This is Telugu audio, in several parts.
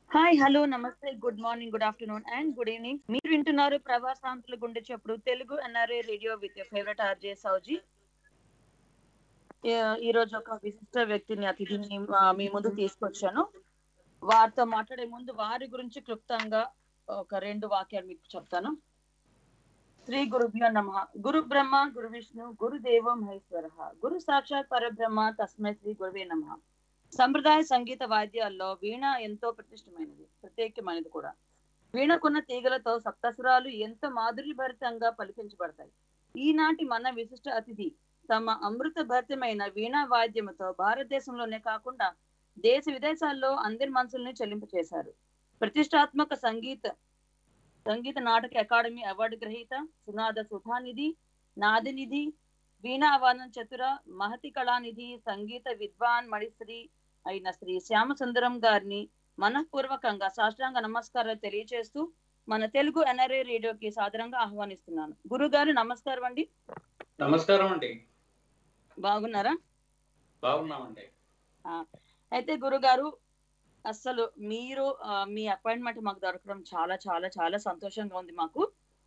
హాయ్ హలో నమస్తే good morning good afternoon and good evening మీరు వింటున్నారు ప్రవాసాంతుల గుండె చెప్పుడు Telugu NRI radio with favourite RJ Souji ఈ- ఈ రోజు ఒక విశిష్ట వ్యక్తిని అతిథిని ఆ, మీ ముందు తీసుకొచ్చాను వారితో మాట్లాడే ముందు వారి గురించి క్లుప్తంగా ఒక రెండు వాక్యాలు మీకు చెప్తాను శ్రీ గురుభ్యో నమ గురు బ్రహ్మ గురు విష్ణు గురుదేవ మహేశ్వర గురు సాక్షాత్ పరబ్రహ్మ తస్మై శ్రీ గురువే నమ సంప్రదాయ సంగీత వాద్యాల్లో వీణ ఎంతో ప్రతిష్టమైనది ప్రత్యేకమైనది కూడా వీణకున్న తీగలతో సప్తస్వరాలు ఎంతో మాధుర్యభరితంగా పలికించబడతాయి ఈనాటి మన విశిష్ట అతిథి తమ అమృత భరితమైన వీణా వాద్యముతో భారతదేశంలోనే కాకుండా దేశ విదేశాల్లో అందరి మనసుల్ని చెల్లింపు చేశారు ప్రతిష్టాత్మక సంగీత సంగీత నాటక అకాడమీ అవార్డు గ్రహీత సునాద సుధానిధి నాదినిధి వీణా అవాన చతుర మహతి కళానిధి సంగీత విద్వాన్ మణిశ్రీ అయిన శ్రీ శ్యామసుందరం గారిని మనఃపూర్వకంగా సాష్టాంగ నమస్కారాలు తెలియజేస్తూ మన తెలుగు ఎన్ఆర్ఏ రేడియోకి సాదరంగా ఆహ్వానిస్తున్నాను గురుగారు నమస్కారం అండి నమస్కారం అండి బాగున్నారా బాగున్నామండి అయితే గురుగారు అసలు మీరు ఆ, మీ అపాయింట్మెంట్ మాకు దొరకడం చాలా చాలా చాలా సంతోషంగా ఉంది మాకు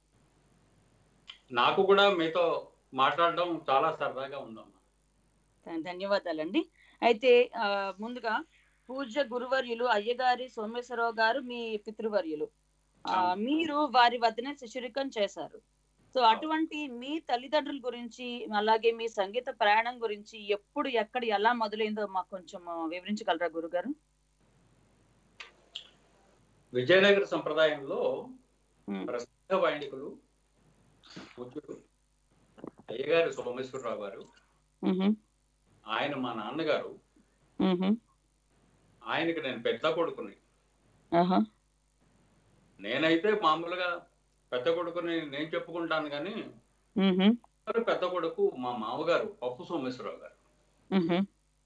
నాకు కూడా మీతో మాట్లాడడం చాలా సరదాగా ఉందమ్మా ధ- ధన్యవాదాలండి అయితే ఆ, ముందుగా పూజ్య గురువర్యులు అయ్యగారి సోమేశ్వరరావు గారు మీ పితృవర్యులు ఆ, అవును. మీరు వారి వద్దనే శిష్యరికం చేశారు సో అటువంటి మీ తల్లిదండ్రుల గురించి అలాగే మీ సంగీత ప్రయాణం గురించి ఎప్పుడు ఎక్కడ ఎలా మొదలైందో మాకు కొంచెం ఆ, వివరించగలరా గురుగారు విజయనగర సంప్రదాయంలో ఉమ్, ప్రసిద్ధ వైణికులు పూజ్యుడు అయ్యగారు సోమేశ్వరరావు గారు మ్హూ, ఆయన మా నాన్నగారు మ్హూ, ఆయనకి నేను పెద్ద కొడుకుని ఆహా, నేనైతే మామూలుగా పెద్ద కొడుకుని నేను చెప్పుకుంటాను కానీ మ్హూ, మరి పెద్ద కొడుకు మా మామగారు పప్పు సోమేశ్వరరావు గారు మ్హూ,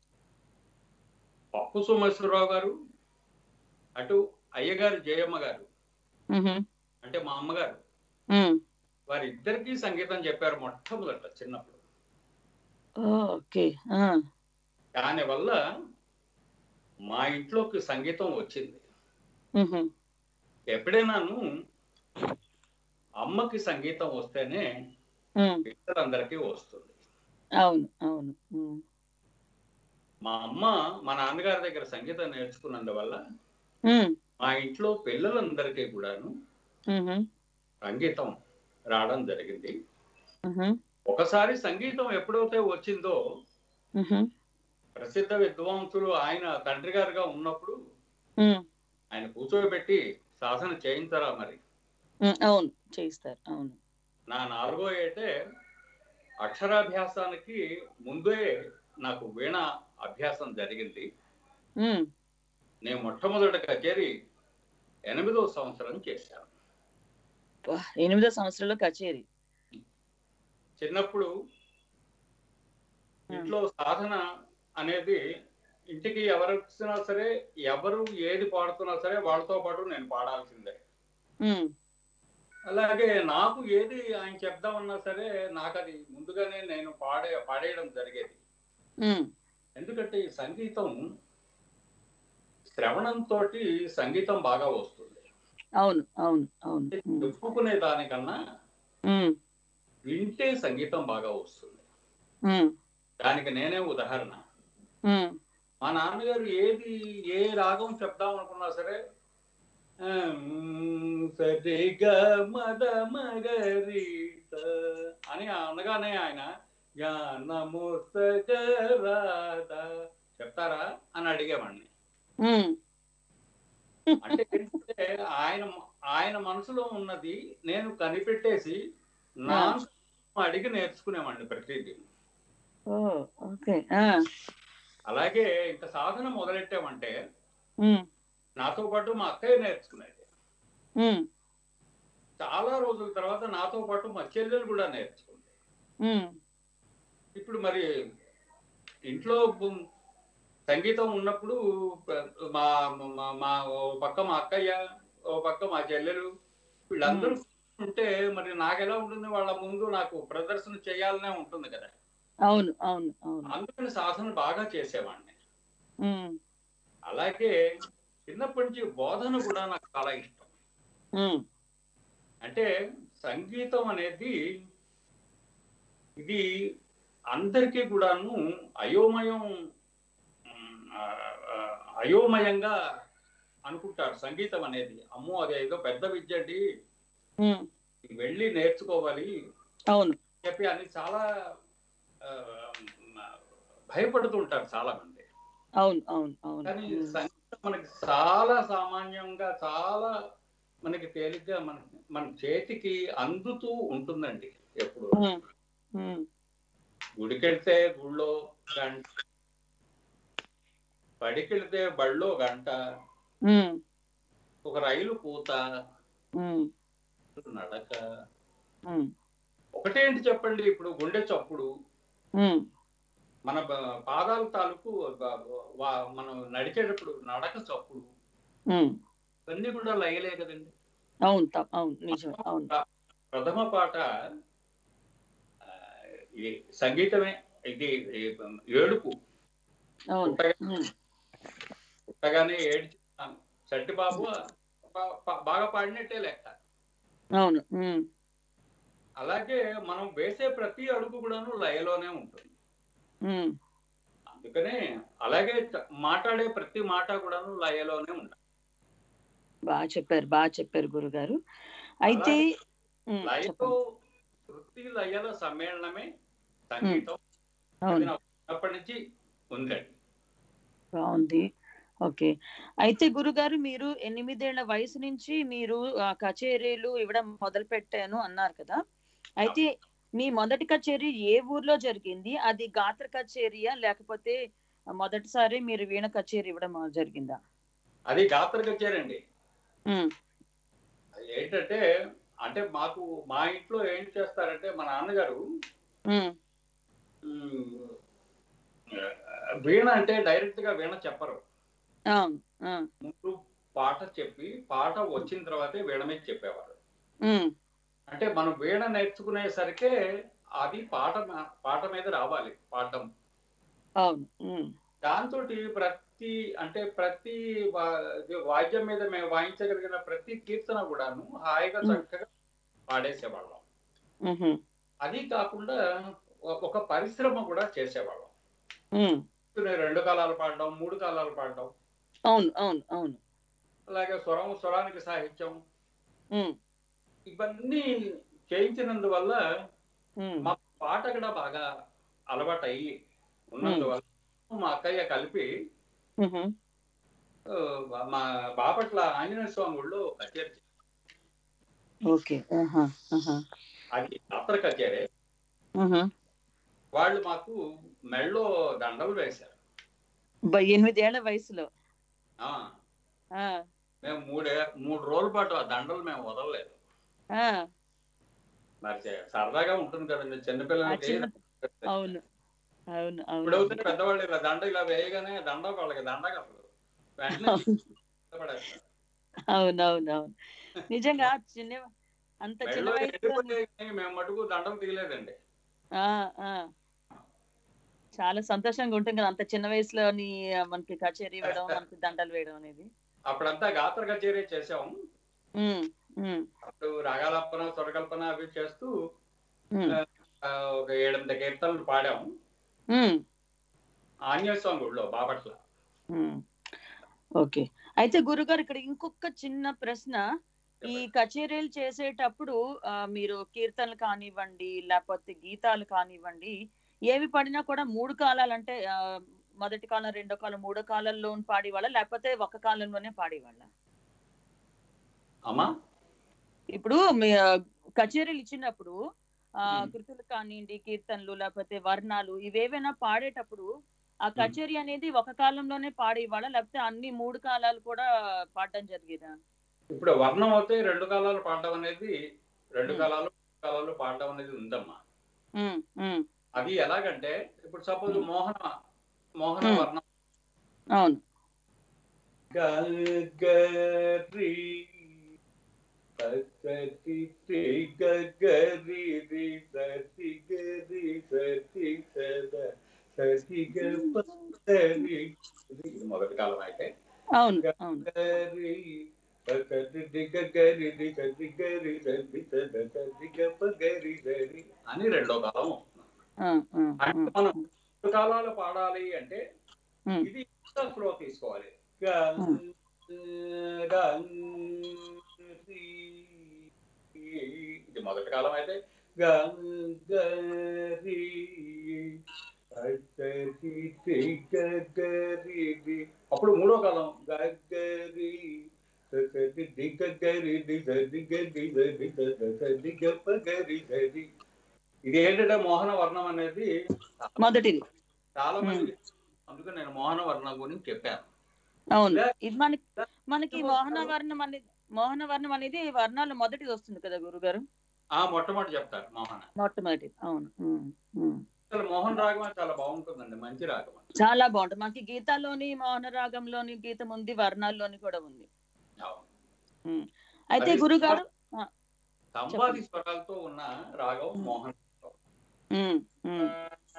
పప్పు సోమేశ్వరరావు గారు అటు అయ్యగారు జయమ్మ గారు మ్హూ, అంటే మా అమ్మగారు మ్. వారిద్దరికీ సంగీతం చెప్పారు మొట్టమొదట చిన్నప్పుడు ఓ, ఓకే ఆ, దానివల్ల మా ఇంట్లోకి సంగీతం వచ్చింది మ్హూ, ఎప్పుడైనాను అమ్మకి సంగీతం వస్తేనే మ్. పిల్లలందరికీ వస్తుంది అవును అవును మ్, మా అమ్మ మా నాన్నగారి దగ్గర సంగీతం నేర్చుకున్నందువల్ల మ్, మా ఇంట్లో పిల్లలందరికీ కూడాను మ్హూ, సంగీతం రావడం జరిగింది మ్హూ, ఒకసారి సంగీతం ఎప్పుడైతే వచ్చిందో మ్హూ, ప్రసిద్ధ విద్వాంసులు ఆయన తండ్రి గారుగా ఉన్నప్పుడు మ్. ఆయన కూర్చోబెట్టి సాధన చేయించరా మరి ఉమ్, అవును చేయిస్తారు అవును నా నాలుగో ఏటే అక్షరాభ్యాసానికి ముందే నాకు వీణ అభ్యాసం జరిగింది ఉమ్, నేను మొట్టమొదటి కచేరీ ఎనిమిదో సంవత్సరం చేశాను వా, ఎనిమిదో సంవత్సరంలో కచేరీ చిన్నప్పుడు ఇంట్లో సాధన అనేది ఇంటికి ఎవరు వచ్చినా సరే ఎవరు ఏది పాడుతున్నా సరే వాళ్ళతో పాటు నేను పాడాల్సిందే ఉమ్, అలాగే నాకు ఏది ఆయన చెప్దామన్నా సరే నాకు అది ముందుగానే నేను పాడే పాడేయడం జరిగేది ఉమ్, ఎందుకంటే ఈ సంగీతం శ్రవణంతో సంగీతం బాగా వస్తుంది అవును అవును అవును ఉమ్, చెప్పుకునే దానికన్నా ఉమ్, వింటే సంగీతం బాగా వస్తుంది ఉమ్, దానికి నేనే ఉదాహరణ ఉమ్, మా నాన్నగారు ఏది ఏ రాగం చెప్దాం అనుకున్నా సరే ఆ, మ్, సరిగా మద మగరీత అని అనగానే ఆయన జ్ఞానముస్తగరాద చెప్తారా అని అడిగేవాడిని ఉమ్, అంటే ఏంటంటే ఆయన ఆయన మనసులో ఉన్నది నేను కనిపెట్టేసి నా అడిగి నేర్చుకునేవాడిని ప్రతిదీ ఓ ఓకే ఆ, అలాగే ఇంకా సాధన మొదలెట్టామంటే ఉమ్, నాతో పాటు మా అక్కయ్య నేర్చుకునేది ఉమ్, చాలా రోజుల తర్వాత నాతో పాటు మా చెల్లెలు కూడా నేర్చుకుంది ఉమ్, ఇప్పుడు మరి ఇంట్లో బు- సంగీతం ఉన్నప్పుడు ప- మా మా- మా ఓ పక్క మా అక్కయ్య ఓ పక్క మా చెల్లెలు వీళ్ళందరూ ఉంటే మరి నాకెలా ఉంటుంది వాళ్ళ ముందు నాకు ప్రదర్శన చేయాలనే ఉంటుంది కదా అవును అవును అవును అందుకని సాధన బాగా చేసేవాడిని ఉమ్, అలాగే చిన్నప్పటి నుంచి బోధన కూడా నాకు చాలా ఇష్టం ఉమ్, అంటే సంగీతం అనేది ఇది అందరికీ కూడాను అయోమయం ఉమ్, ఆ, ఆ, అయోమయంగా అనుకుంటారు సంగీతం అనేది అమ్మో అది ఏదో పెద్ద విద్య అండి ఉమ్, వెళ్ళి నేర్చుకోవాలి అవును చెప్పి అని చాలా ఆ, భయపడుతుంటారు చాలా మంది అవును అవును అవును కానీ ఉమ్, సంగీతం మనకి చాలా సామాన్యంగా చాలా మనకి తేలిగ్గా మన మన చేతికి అందుతూ ఉంటుందండి ఎప్పుడు ఉమ్, ఉమ్, గుడికెళ్తే గుళ్ళో గంట బడికెళ్తే బళ్ళో గంట ఉమ్, ఒక రైలు పూత ఉమ్, నడక ఉమ్, ఒకటేంటి చెప్పండి ఇప్పుడు గుండె చప్పుడు ఉమ్, మన బ- పాదాల తాలూకు బ- వా- మనం నడిచేటప్పుడు నడక చప్పుడు ఉమ్. ఇవన్నీ కూడా లయలే కదండి అవును త- అవును నిజం అవును ప్రథమ పాట ఆ, ఇది సంగీతమే ఇది ఈ ఏడుపు అవును పుట్టగా- ఉమ్, పుట్టగానే ఏడ్చి చట్టిబాబు పా- పా- బాగా పాడినట్టే లెక్క అవును ఉమ్, అలాగే మనం వేసే ప్రతి అడుగు కూడాను లయలోనే ఉంటుంది ఉమ్, అందుకనే అలాగే చ- మాట్లాడే ప్రతి మాట కూడాను లయలోనే ఉంటుంది బాగా చెప్పారు బాగా చెప్పారు గురుగారు అయితే ఉమ్, లయతో చెప్పండి వృత్తి లయల సమ్మేళనమే సంగీతం అది అవును నాకు చిన్నప్పటి నుంచి ఉందండి బాగుంది ఓకే అయితే గురుగారు మీరు ఎనిమిదేళ్ల వయసు నుంచి మీరు ఆ, కచేరీలు ఇవ్వడం మొదలు పెట్టాను అన్నారు కదా అయితే మీ మొదటి కచేరీ ఏ ఊర్లో జరిగింది అది గాత్ర కచేరీయా లేకపోతే మొదటిసారి మీరు వీణ కచేరీ ఇవ్వడం జరిగిందా అది గాత్ర కచేరండి ఉమ్, అది ఏంటంటే అంటే మాకు మా ఇంట్లో ఏం చేస్తారంటే మా నాన్నగారు ఉమ్, ఉమ్, వీణ అంటే డైరెక్ట్ గా వీణ చెప్పరు అవును ఆ, ముందు పాట చెప్పి పాట వచ్చిన తర్వాతే వీణ మీద చెప్పేవారు ఉమ్, అంటే మనం వీణ నేర్చుకునేసరికే అది పాట మా- పాట మీద రావాలి పాఠం అవును ఉమ్, దాంతో ప్రతి అంటే ప్రతి వా- ఇది వాద్యం మీద మేము వాయించగలిగిన ప్రతి కీర్తన కూడాను హాయిగా మ్. చక్కగా పాడేసేవాళ్ళం ఉహు, అది కాకుండా ఒ- ఒక పరిశ్రమ కూడా చేసేవాళ్ళం ఉమ్, రెండు కాలాలు పాడడం మూడు కాలాలు పాడడం అవును అవును అవును అలాగే స్వరం స్వరానికి సాహిత్యం ఉమ్, ఇవన్నీ చేయించినందువల్ల ఉమ్, మా పాట కూడా బాగా అలవాటు అయ్యి ఉన్నందువల్ల మా అక్కయ్య కలిపి ఉహు, ఆ, మా బాపట్ల ఆంజనేయ స్వామి గుళ్ళో కచేరీ చేశారు. ఓకే ఆహా, ఆహా, అది యాత్ర కచేరీ ఉహు. వాళ్ళు మాకు మెళ్ళో దండలు వేశారు బ- ఎనిమిదేళ్ల వయసులో ఆ, ఆ, మేము మూడే మూడు రోజుల పాటు ఆ దండలు మేము వదలలేదు ఆ, మరి చే- సరదాగా ఉంటుంది కదండి ఆ చిన్నపిల్లలకి చిన్న అవును అవును ఇప్పుడు అవును అవుతుంది పెద్దవాళ్ళు ఇలా దండ ఇలా వేయగానే దండ వాళ్ళకి దండ కలదు వెంటనే పడేస్తారు. అవును అవును అవును నిజంగా చిన్న అంత చిన్న మెళ్ళో వయసులో ఎండిపోయాయి కానీ మేము మటుకు దండలు తీయలేదండి ఆ, ఆ. చాలా సంతోషంగా ఉంటుంది కదా అంత చిన్న వయసులోని ఆ, మనకి కచేరీ వేయడం మనకి దండలు వేయడం అనేది అప్పుడంతా గాత్ర కచేరీ చేసాం ఉమ్, ఉమ్, అప్పుడు రాగాలప్పన స్వరకల్పన అవి చేస్తూ ఉమ్, ఆ, ఒక ఏడెనిమిది కీర్తనలు పాడాం ఉమ్, ఆంజనేయ స్వామి గుడిలో బాపట్ల ఉమ్. ఓకే అయితే గురుగారు ఇక్కడ ఇంకొక చిన్న ప్రశ్న ఈ కచేరీలు చేసేటప్పుడు ఆ, మీరు కీర్తనలు కానివ్వండి లేకపోతే గీతాలు కానివ్వండి ఏవి పడినా కూడా మూడు కాలాలు అంటే ఆ, మొదటి కాలం రెండో కాలం మూడో కాలంలో పాడేవాళ్ళ లేకపోతే ఒక కాలంలోనే పాడేవాళ్ళ అమ్మా ఇప్పుడు మీ ఆ, కచేరీలు ఇచ్చినప్పుడు ఆ Hmm. కృతులు కానివ్వండి కీర్తనలు లేకపోతే వర్ణాలు ఇవేవైనా పాడేటప్పుడు ఆ కచేరీ అనేది ఒక కాలంలోనే పాడేవాళ్ళ లేకపోతే అన్ని మూడు కాలాలు కూడా పాడడం జరిగేదా ఇప్పుడు వర్ణం అయితే రెండు కాలాలు పాడడం అనేది రెండు Hmm. కాలాలు మూడు కాలాలు పాడడం అనేది ఉందమ్మా ఉమ్, ఉమ్, అది ఎలాగంటే ఇప్పుడు suppose Hmm. Mohana Mohana Hmm. వర్ణం అవును గరి సతి శ్రీ గరి రి సతి గరి సతి సద సతి గరి ఇది మొదటి కాలం అయితే అవును అవును గరి పకరి దిగ గరి దిగ దిగరి రది తద దిగ పగరి గరి అని రెండో కాలం వస్తుంది ఆ, ఆ, ఆ, అంటే మనం రెండు కాలాలు పాడాలి అంటే ఉమ్, ఇది ఫ్లో తీసుకోవాలి ఉమ్. ఇది మొదటి కాలం అయితే గరి అప్పుడు మూడో కాలం గరి ఇది ఏంటంటే మోహన వర్ణం అనేది మొదటిది చాలా మంది అందుకే నేను మోహన వర్ణం గురించి చెప్పాను అవును ఇది మనకి మనకి మోహన వర్ణం అనేది మోహన వర్ణం అనేది వర్ణాలు మొదటిది వస్తుంది కదా గురుగారు ఆ మొట్టమొదటి చెప్తారు మోహన మొట్టమొదటి అవును ఉమ్, ఉమ్. అసలు మోహన్ రాగం అది చాలా బాగుంటుందండి మంచి రాగం అది. చాలా బాగుంటుంది మనకి గీతాలోని మోహన రాగంలోని గీతం ఉంది వర్ణాల్లోని కూడా ఉంది అవును. ఉమ్. అయితే అది గురుగారు సంవాది స్వరాలతో ఉన్న రాగం ఉమ్. మోహన్ ఉమ్, ఉమ్.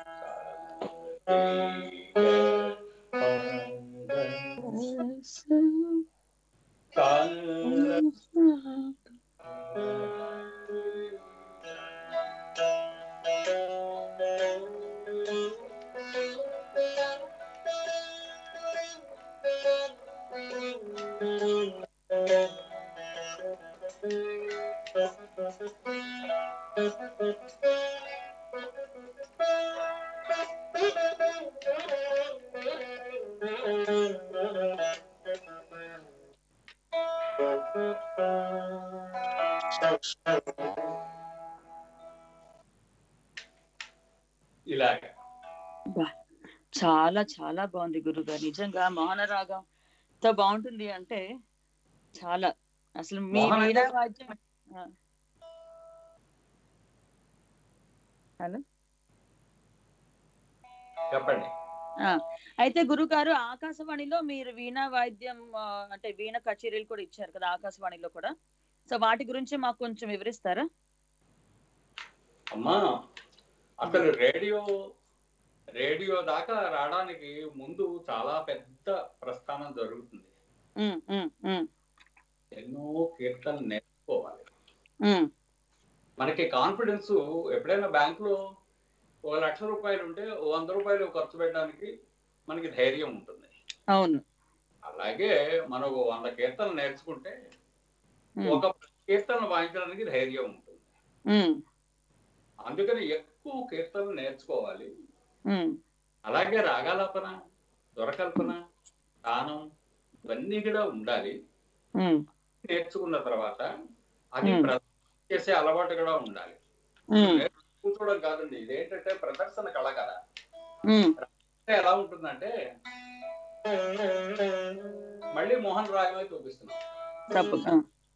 ఇలాగ బా, చాలా చాలా బాగుంది గురుగారు నిజంగా మోహన రాగం ఎంత బాగుంటుంది అంటే చాలా అసలు మీ మోహన వీణా అంటే- వాద్యం ఆ. హలో చెప్పండి ఆ, అయితే గురుగారు ఆకాశవాణిలో మీరు వీణా వాయిద్యం ఆ, అంటే వీణ కచేరీలు కూడా ఇచ్చారు కదా ఆకాశవాణిలో కూడా సో వాటి గురించి మాకు కొంచెం వివరిస్తారా అమ్మా అసలు రేడియో రేడియో దాకా రావడానికి ముందు చాలా పెద్ద ప్రస్థానం జరుగుతుంది ఉమ్, ఉమ్, ఉమ్, ఎన్నో కీర్తనలు నేర్చుకోవాలి ఉమ్, మనకి కాన్ఫిడెన్స్ ఎప్పుడైనా బ్యాంక్ లో ఒక లక్ష రూపాయలు ఉంటే ఓ వంద రూపాయలు ఖర్చు పెట్టడానికి మనకి ధైర్యం ఉంటుంది అవును అలాగే మనం ఓ వంద కీర్తనలు నేర్చుకుంటే ఉమ్, ఒక కీర్తన వాయించడానికి ధైర్యం ఉంటుంది ఉమ్, అందుకని ఎక్కువ కీర్తనలు నేర్చుకోవాలి ఉమ్, అలాగే రాగాలాపన దొరకల్పన స్థానం ఇవన్నీ కూడా ఉండాలి ఉమ్, నేర్చుకున్న తర్వాత అది Hmm. ప్రదర్శన చేసే అలవాటు కూడా ఉండాలి ఉమ్, కూర్చోవడం కాదండి ఇదేంటంటే ప్రదర్శన కళ కదా ఉమ్. అంటే ఎలా ఉంటుందంటే మళ్ళీ మోహన్ రాగమే చూపిస్తున్నాం తప్పు ఆ.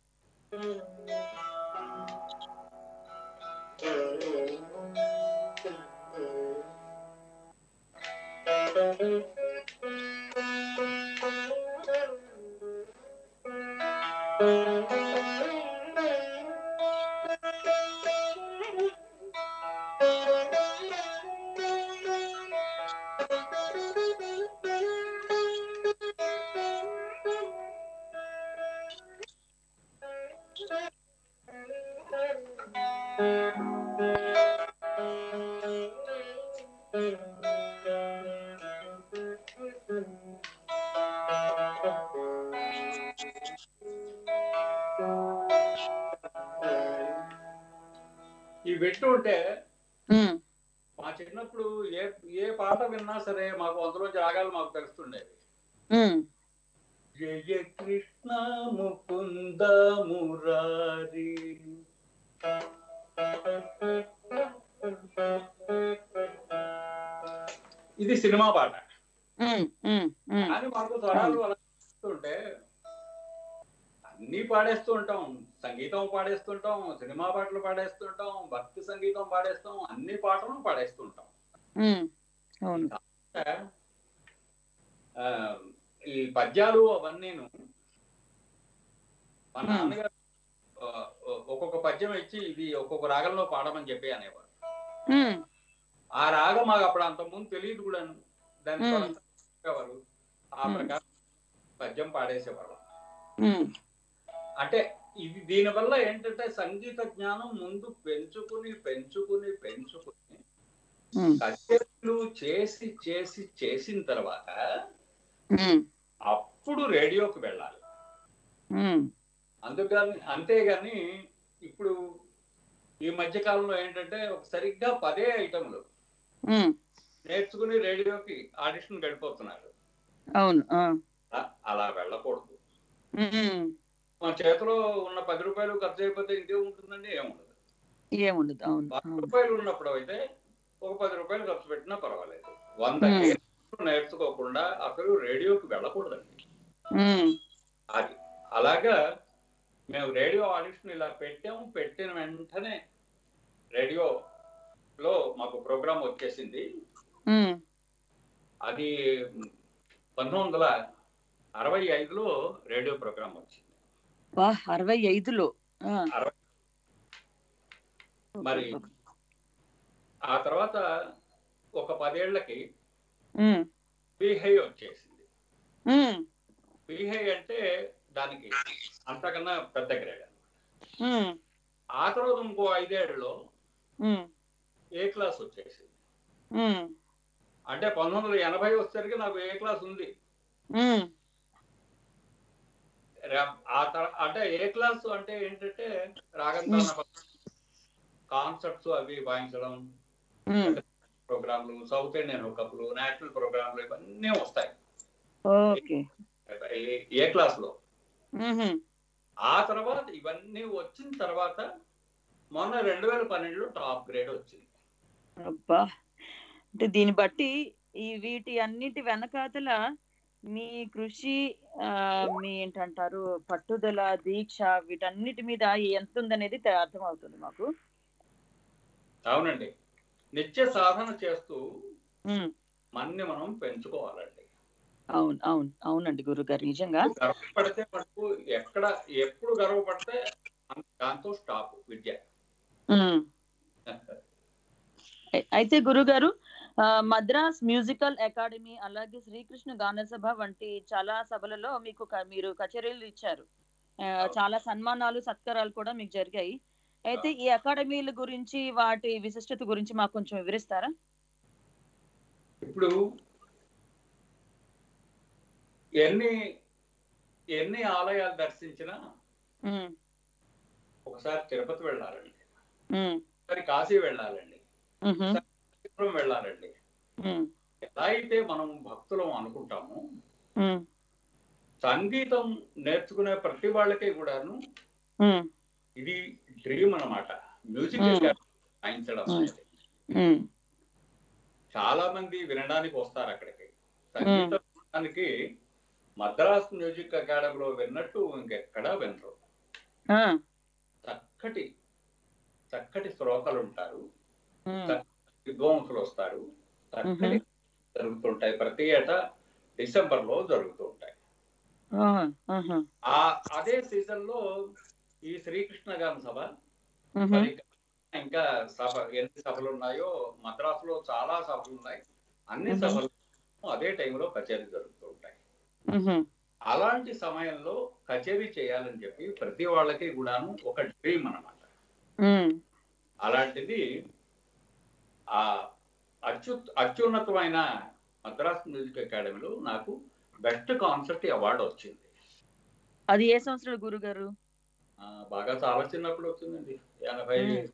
ఈ వింటూ ఉంటే ఉమ్, మా చిన్నప్పుడు ఏ ఏ పాట విన్నా సరే మాకు అందులో రాగాలు మాకు తెలుస్తుండేవి ఉమ్, జయ కృష్ణ ముకుంద మురారి ఇది సినిమా పాట ఉమ్, ఉమ్, ఉమ్. కానీ మాకు స్వరాలు అలా ఉంటే అన్ని పాడేస్తూ ఉంటాం సంగీతం పాడేస్తుంటాం సినిమా పాటలు పాడేస్తుంటాం భక్తి సంగీతం పాడేస్తాం అన్ని పాటలు పాడేస్తుంటాం ఉమ్, అవును ఆ, ఈ పద్యాలు అవన్నీను మా Hmm. నాన్నగారు ఆ, ఒక్కొక్క పద్యం ఇచ్చి ఇది ఒక్కొక్క రాగంలో పాడమని చెప్పి అనేవారు ఉమ్, ఆ రాగం మాకు అప్పుడు అంత ముందు తెలియదు కూడాను దాని Hmm. స్వరం చెప్పేవారు ఆ Hmm. ప్రకారం పద్యం పాడేసేవాళ్ళం ఉమ్, అంటే ఇది దీనివల్ల ఏంటంటే సంగీత జ్ఞానం ముందు పెంచుకుని పెంచుకుని పెంచుకుని ఉమ్, కచేరీలు చేసి చేసి చేసిన తర్వాత ఉమ్, అప్పుడు రేడియోకి వెళ్ళాలి ఉమ్, అందుకని అంతేగాని ఇప్పుడు ఈ మధ్య కాలంలో ఏంటంటే ఒక సరిగ్గా పదే ఐటమ్లు ఉమ్, నేర్చుకుని రేడియోకి ఆడిషన్ వెళ్ళిపోతున్నారు అవును ఆ, అ- అలా వెళ్ళకూడదు ఉమ్, మన చేతిలో ఉన్న పది రూపాయలు ఖర్చు అయిపోతే ఇంకే ఉంటుందండి ఏముండదు ఏముండదు అవును పది అవును రూపాయలు ఉన్నప్పుడు అయితే ఒక పది రూపాయలు ఖర్చు పెట్టినా పర్వాలేదు వంద Hmm. కేసులు నేర్చుకోకుండా అసలు రేడియోకి వెళ్ళకూడదండి ఉమ్, అది అలాగా మేము రేడియో ఆడిషన్ ఇలా పెట్టాము పెట్టిన వెంటనే రేడియోలో మాకు ప్రోగ్రాం వచ్చేసింది ఉమ్, అది పంతొమ్మిది వందల అరవై ఐదులో రేడియో ప్రోగ్రాం వచ్చింది వా అరవై ఐదులో ఆ, అరవై మరి ఆ తర్వాత ఒక పదేళ్లకి ఉమ్, పీహై వచ్చేసింది ఉమ్, పీహై అంటే దానికి అంతకన్నా పెద్ద గ్రేడ్ ఉమ్, ఆ తర్వాత ఇంకో ఐదేళ్లలో ఉమ్, ఏ క్లాస్ వచ్చేసింది ఉమ్, అంటే పంతొమ్మిది వందల ఎనభై వచ్చేసరికి నాకు ఏ క్లాస్ ఉంది ఉమ్, రా- ఆ తర- అంటే ఏ క్లాస్ అంటే ఏంటంటే రాగంతాన కాన్సర్ట్స్ అవి వాయించడం ఉమ్, ప్రోగ్రాంలు సౌత్ ఇండియన్ హుకప్లు నేషనల్ ప్రోగ్రాంలు ఇవన్నీ వస్తాయి ఓకే ఏ- ఏ క్లాస్ లో ఉహు, ఆ తర్వాత ఇవన్నీ వచ్చిన తర్వాత మొన్న రెండు వేల పన్నెండులో టాప్ గ్రేడ్ వచ్చింది అబ్బా అంటే దీన్ని బట్టి ఈ వీటి అన్నిటి వెనకాతల మీ కృషి ఆ, మీ ఏంటంటారు పట్టుదల దీక్ష వీటన్నిటి మీద ఎంత ఉందనేది తె- అర్థమవుతుంది మాకు అవునండి నిత్య సాధన చేస్తూ ఉమ్, మన్ని మనం పెంచుకోవాలండి అవును అవును అవునండి గురుగారు నిజంగా గర్వపడితే మనకు ఎక్కడ ఎప్పుడు గర్వపడితే అం- దాంతో స్టాప్ విద్య ఉమ్. అయి- అయితే గురుగారు ఆ, మద్రాస్ మ్యూజికల్ అకాడమీ అలాగే శ్రీకృష్ణ గాన సభ వంటి చాలా సభలలో మీకు క- మీరు కచేరీలు ఇచ్చారు ఆ, చాలా సన్మానాలు సత్కారాలు కూడా మీకు జరిగాయి అయితే ఈ అకాడమీల గురించి వాటి విశిష్టత గురించి మాకు కొంచెం వివరిస్తారా ఇప్పుడు ఎన్ని ఎన్ని ఆలయాలు దర్శించినా ఉమ్, ఒకసారి తిరుపతి వెళ్ళాలండి ఉమ్, ఒకసారి కాశీ వెళ్ళాలండి ఉహు, చిత్రం వెళ్ళాలండి ఉమ్, ఎలా అయితే మనం భక్తులం అనుకుంటామో ఉమ్, సంగీతం నేర్చుకునే ప్రతి వాళ్ళకి కూడాను ఉమ్, ఇది డ్రీమ్ అన్నమాట మ్యూజిక్ Hmm. వాయించడం Hmm. అనేది ఉమ్, చాలా మంది వినడానికి వస్తారు అక్కడికి సంగీతం వినడానికి మద్రాస్ మ్యూజిక్ అకాడమీలో విన్నట్టు ఇంకెక్కడా వినరు ఆ, చక్కటి చక్కటి శ్రోతలు ఉంటారు ఉమ్, విద్వాంసులు వస్తారు చక్కటి జరుగుతుంటాయి ప్రతి ఏటా డిసెంబర్ లో జరుగుతూ ఉంటాయి ఆ, ఆహా, ఆ అదే సీజన్ లో ఈ శ్రీకృష్ణ గాన సభ ఉహు, మరి ఇంకా సభ ఎన్ని సభలు ఉన్నాయో మద్రాసులో చాలా సభలు ఉన్నాయి అన్ని Mhm. సభలు అదే టైంలో కచేరీ జరుగుతూ ఉంటాయి ఉహు, అలాంటి సమయంలో కచేరీ చేయాలని చెప్పి ప్రతి వాళ్ళకి కూడాను ఒక డ్రీమ్ అన్నమాట ఉమ్, అలాంటిది ఆ అత్యు అత్యున్నతమైన మద్రాస్ మ్యూజిక్ అకాడమీలో నాకు బెస్ట్ కాన్సర్ట్ అవార్డు వచ్చింది అది ఏ సంవత్సరం గురుగారు ఆ, బాగా చాలా చిన్నప్పుడు వచ్చిందండి ఎనభై Hmm.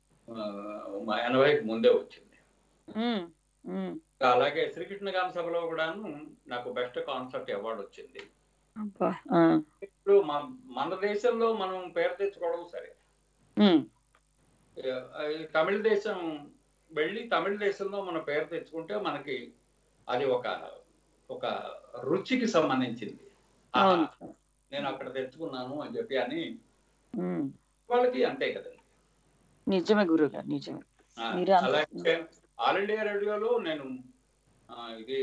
ఆ, ఎనభైకి ముందే వచ్చింది ఉమ్, ఉమ్, అలాగే శ్రీకృష్ణ గాన సభలో కూడాను నాకు బెస్ట్ కాన్సర్ట్ అవార్డు వచ్చింది అబ్బా, ఆ, ఇప్పుడు మన మన దేశంలో మనం పేరు తెచ్చుకోవడం సరే ఉమ్, ఆ, ఈ తమిళ దేశం వెళ్ళి తమిళ దేశంలో మన పేరు తెచ్చుకుంటే మనకి అది ఒక ఒక రుచికి సంబంధించింది ఆహా, అవును నేను అక్కడ తెచ్చుకున్నాను అని చెప్పి అని ఉమ్, వాళ్ళకి అంతే కదండి నిజమే గురుగారు నిజమే ఆ, మీరు అంత- అలాగే ఆల్ ఇండియా రేడియోలో నేను ఆ, ఇది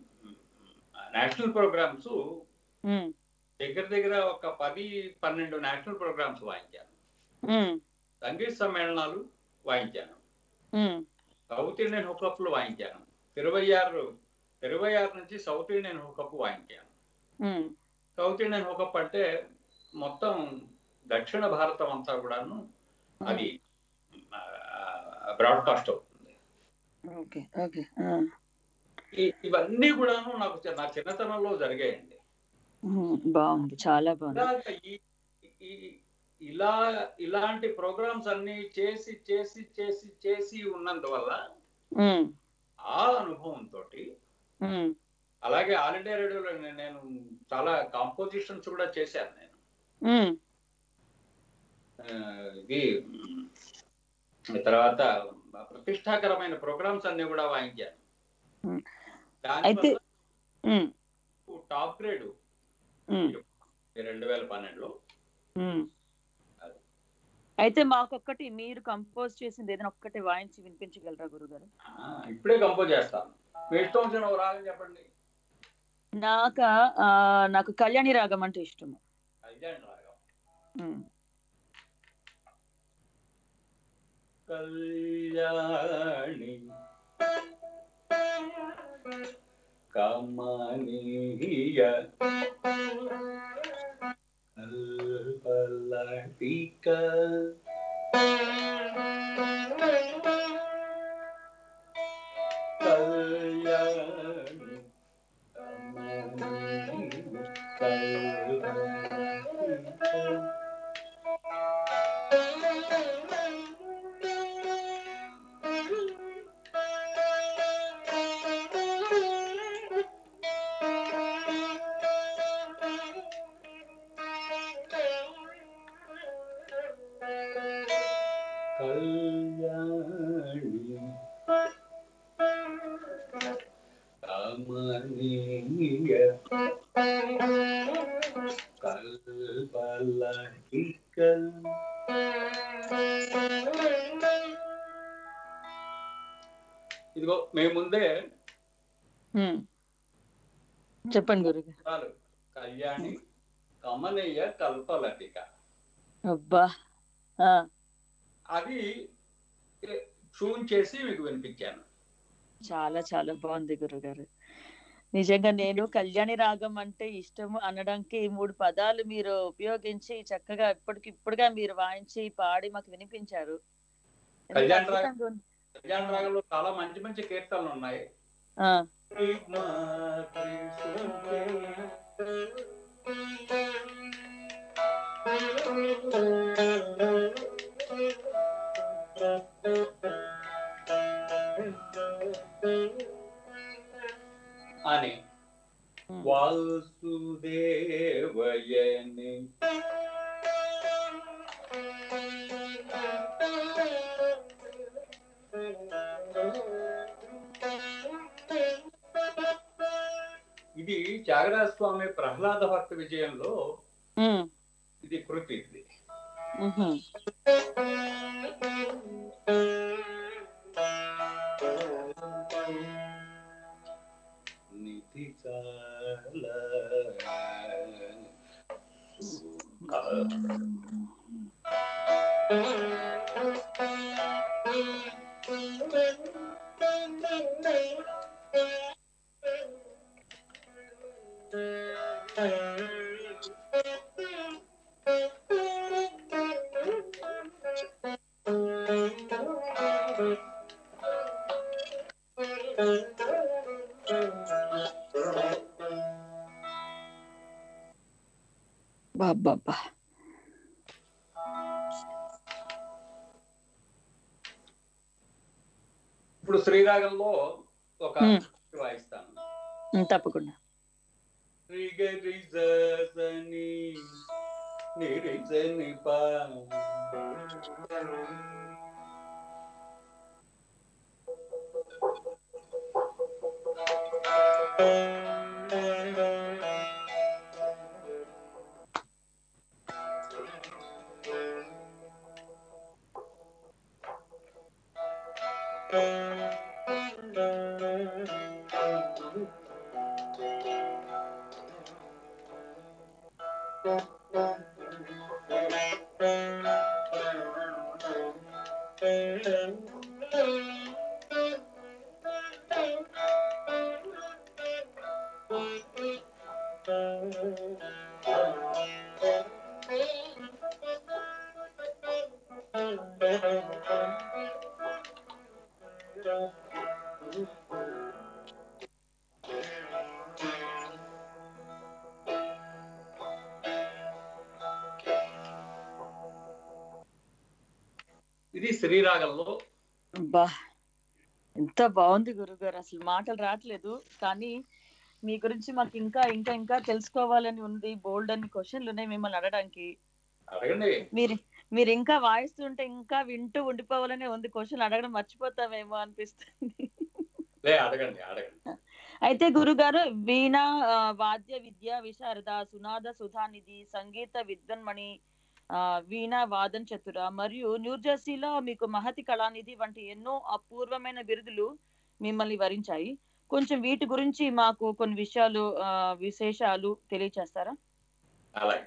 నేషనల్ ప్రోగ్రామ్స్ ఉమ్, దగ్గర దగ్గర ఒక పది పన్నెండు నేషనల్ ప్రోగ్రామ్స్ వాయించాను ఉమ్, సంగీత సమ్మేళనాలు వాయించాను ఉమ్, సౌత్ ఇండియన్ హుకప్లు వాయించాను ఇరవై ఆరు ఇరవై ఆరు నుంచి సౌత్ ఇండియన్ హుకప్ వాయించాను ఉమ్, సౌత్ ఇండియన్ హుకప్ అంటే మొత్తం దక్షిణ భారతం అంతా కూడాను అది బ్రాడ్కాస్ట్ అవుతుంది ఓకే ఓకే ఈ- ఇవన్నీ కూడాను నాకు చి- నా చిన్నతనంలో జరిగాయండి బాగుంది చాలా బాగుంది ఇలాగ ఈ- ఈ- ఇలా ఇలాంటి ప్రోగ్రామ్స్ అన్ని చేసి చేసి చేసి చేసి ఉన్నందువల్ల ఉమ్, ఆ అనుభవంతో ఉమ్, అలాగే ఆల్ ఇండియా రేడియోలో నే- నేను చాలా కాంపోజిషన్స్ కూడా చేశాను నేను ఉమ్, ఆ, ఇది మ్, తర్వాత ప్రతిష్టాకరమైన ప్రోగ్రామ్స్ అన్ని కూడా వాయించాను Hmm. దానివల్ల ఉమ్, టాప్ గ్రేడ్ ఉమ్, రెండు వేల పన్నెండులో ఉమ్. అయితే మాకొక్కటి మీరు కంపోజ్ చేసింది ఏదైనా ఒక్కటి వాయించి వినిపించగలరా గురుగారు ఆ, ఇప్పుడే కంపోజ్ చేస్తాను మీ ఇష్టం వచ్చిన ఓ రాగం చెప్పండి నాక ఆ, నాకు కళ్యాణి రాగం అంటే ఇష్టము కళ్యాణ్ రాగం ఉమ్, కళ్యాణి కమనీయ కల్పలటిక కళ్యాణి కమనీయ కల్పలటిక కళ్యాణి కమనీయ కల్పలహిక ఇదిగో మేము ముందే ఉమ్. చెప్పండి గురుగారు చాలు కళ్యాణి కమనీయ కల్పలటిక అబ్బా ఆ, అది ట్యూన్ చేసి మీకు వినిపించాను చాలా చాలా బాగుంది గురుగారు నిజంగా నేను కళ్యాణి రాగం అంటే ఇష్టము అనడానికి ఈ మూడు పదాలు మీరు ఉపయోగించి చక్కగా ఇప్పటికి ఇప్పుడుగా మీరు వాయించి పాడి మాకు వినిపించారు ఎంత కళ్యాణ రాగం- అద్భుతంగా ఉంది. కళ్యాణ రాగంలో చాలా మంచి మంచి కీర్తనలు ఉన్నాయి ఆ, అని ఉమ్. వాసుదేవయని ఇది త్యాగరాజ స్వామి ప్రహ్లాద భక్త విజయంలో ఉమ్, ఇది కృతి ఇది ఉహుం. నిధి చాలా బాబ్బా ఇప్పుడు శ్రీరాగంలో ఒక ఉమ్. వాయిస్తాను ఉమ్, తప్పకుండా రిగరిజని నిరిజని పా ఇది శ్రీరాగంలో బా ఎంత బాగుంది గురుగారు అసలు మాటలు రావట్లేదు కానీ మీ గురించి మాకు ఇంకా ఇంకా ఇంకా తెలుసుకోవాలని ఉంది బోల్డ్ అన్ని క్వశ్చన్లు ఉన్నాయి మిమ్మల్ని అడగడానికి అడగండి మీరు మీరు ఇంకా వాయిస్తుంటే ఇంకా వింటూ ఉండిపోవాలనే ఉంది క్వశ్చన్ అడగడం మర్చిపోతామేమో అనిపిస్తుంది లే అడగండి అడగండి అయితే గురుగారు వీణ ఆ, వాద్య విద్య విశారద సునాద సుధానిధి సంగీత విద్వన్మణి ఆ, వీణ వాదన్ చతుర మరియు న్యూజెర్సీలో మీకు మహతి కళానిధి వంటి ఎన్నో అపూర్వమైన బిరుదులు మిమ్మల్ని వరించాయి కొంచెం వీటి గురించి మాకు కొన్ని విషయాలు ఆ, విశేషాలు తెలియచేస్తారా అలాగే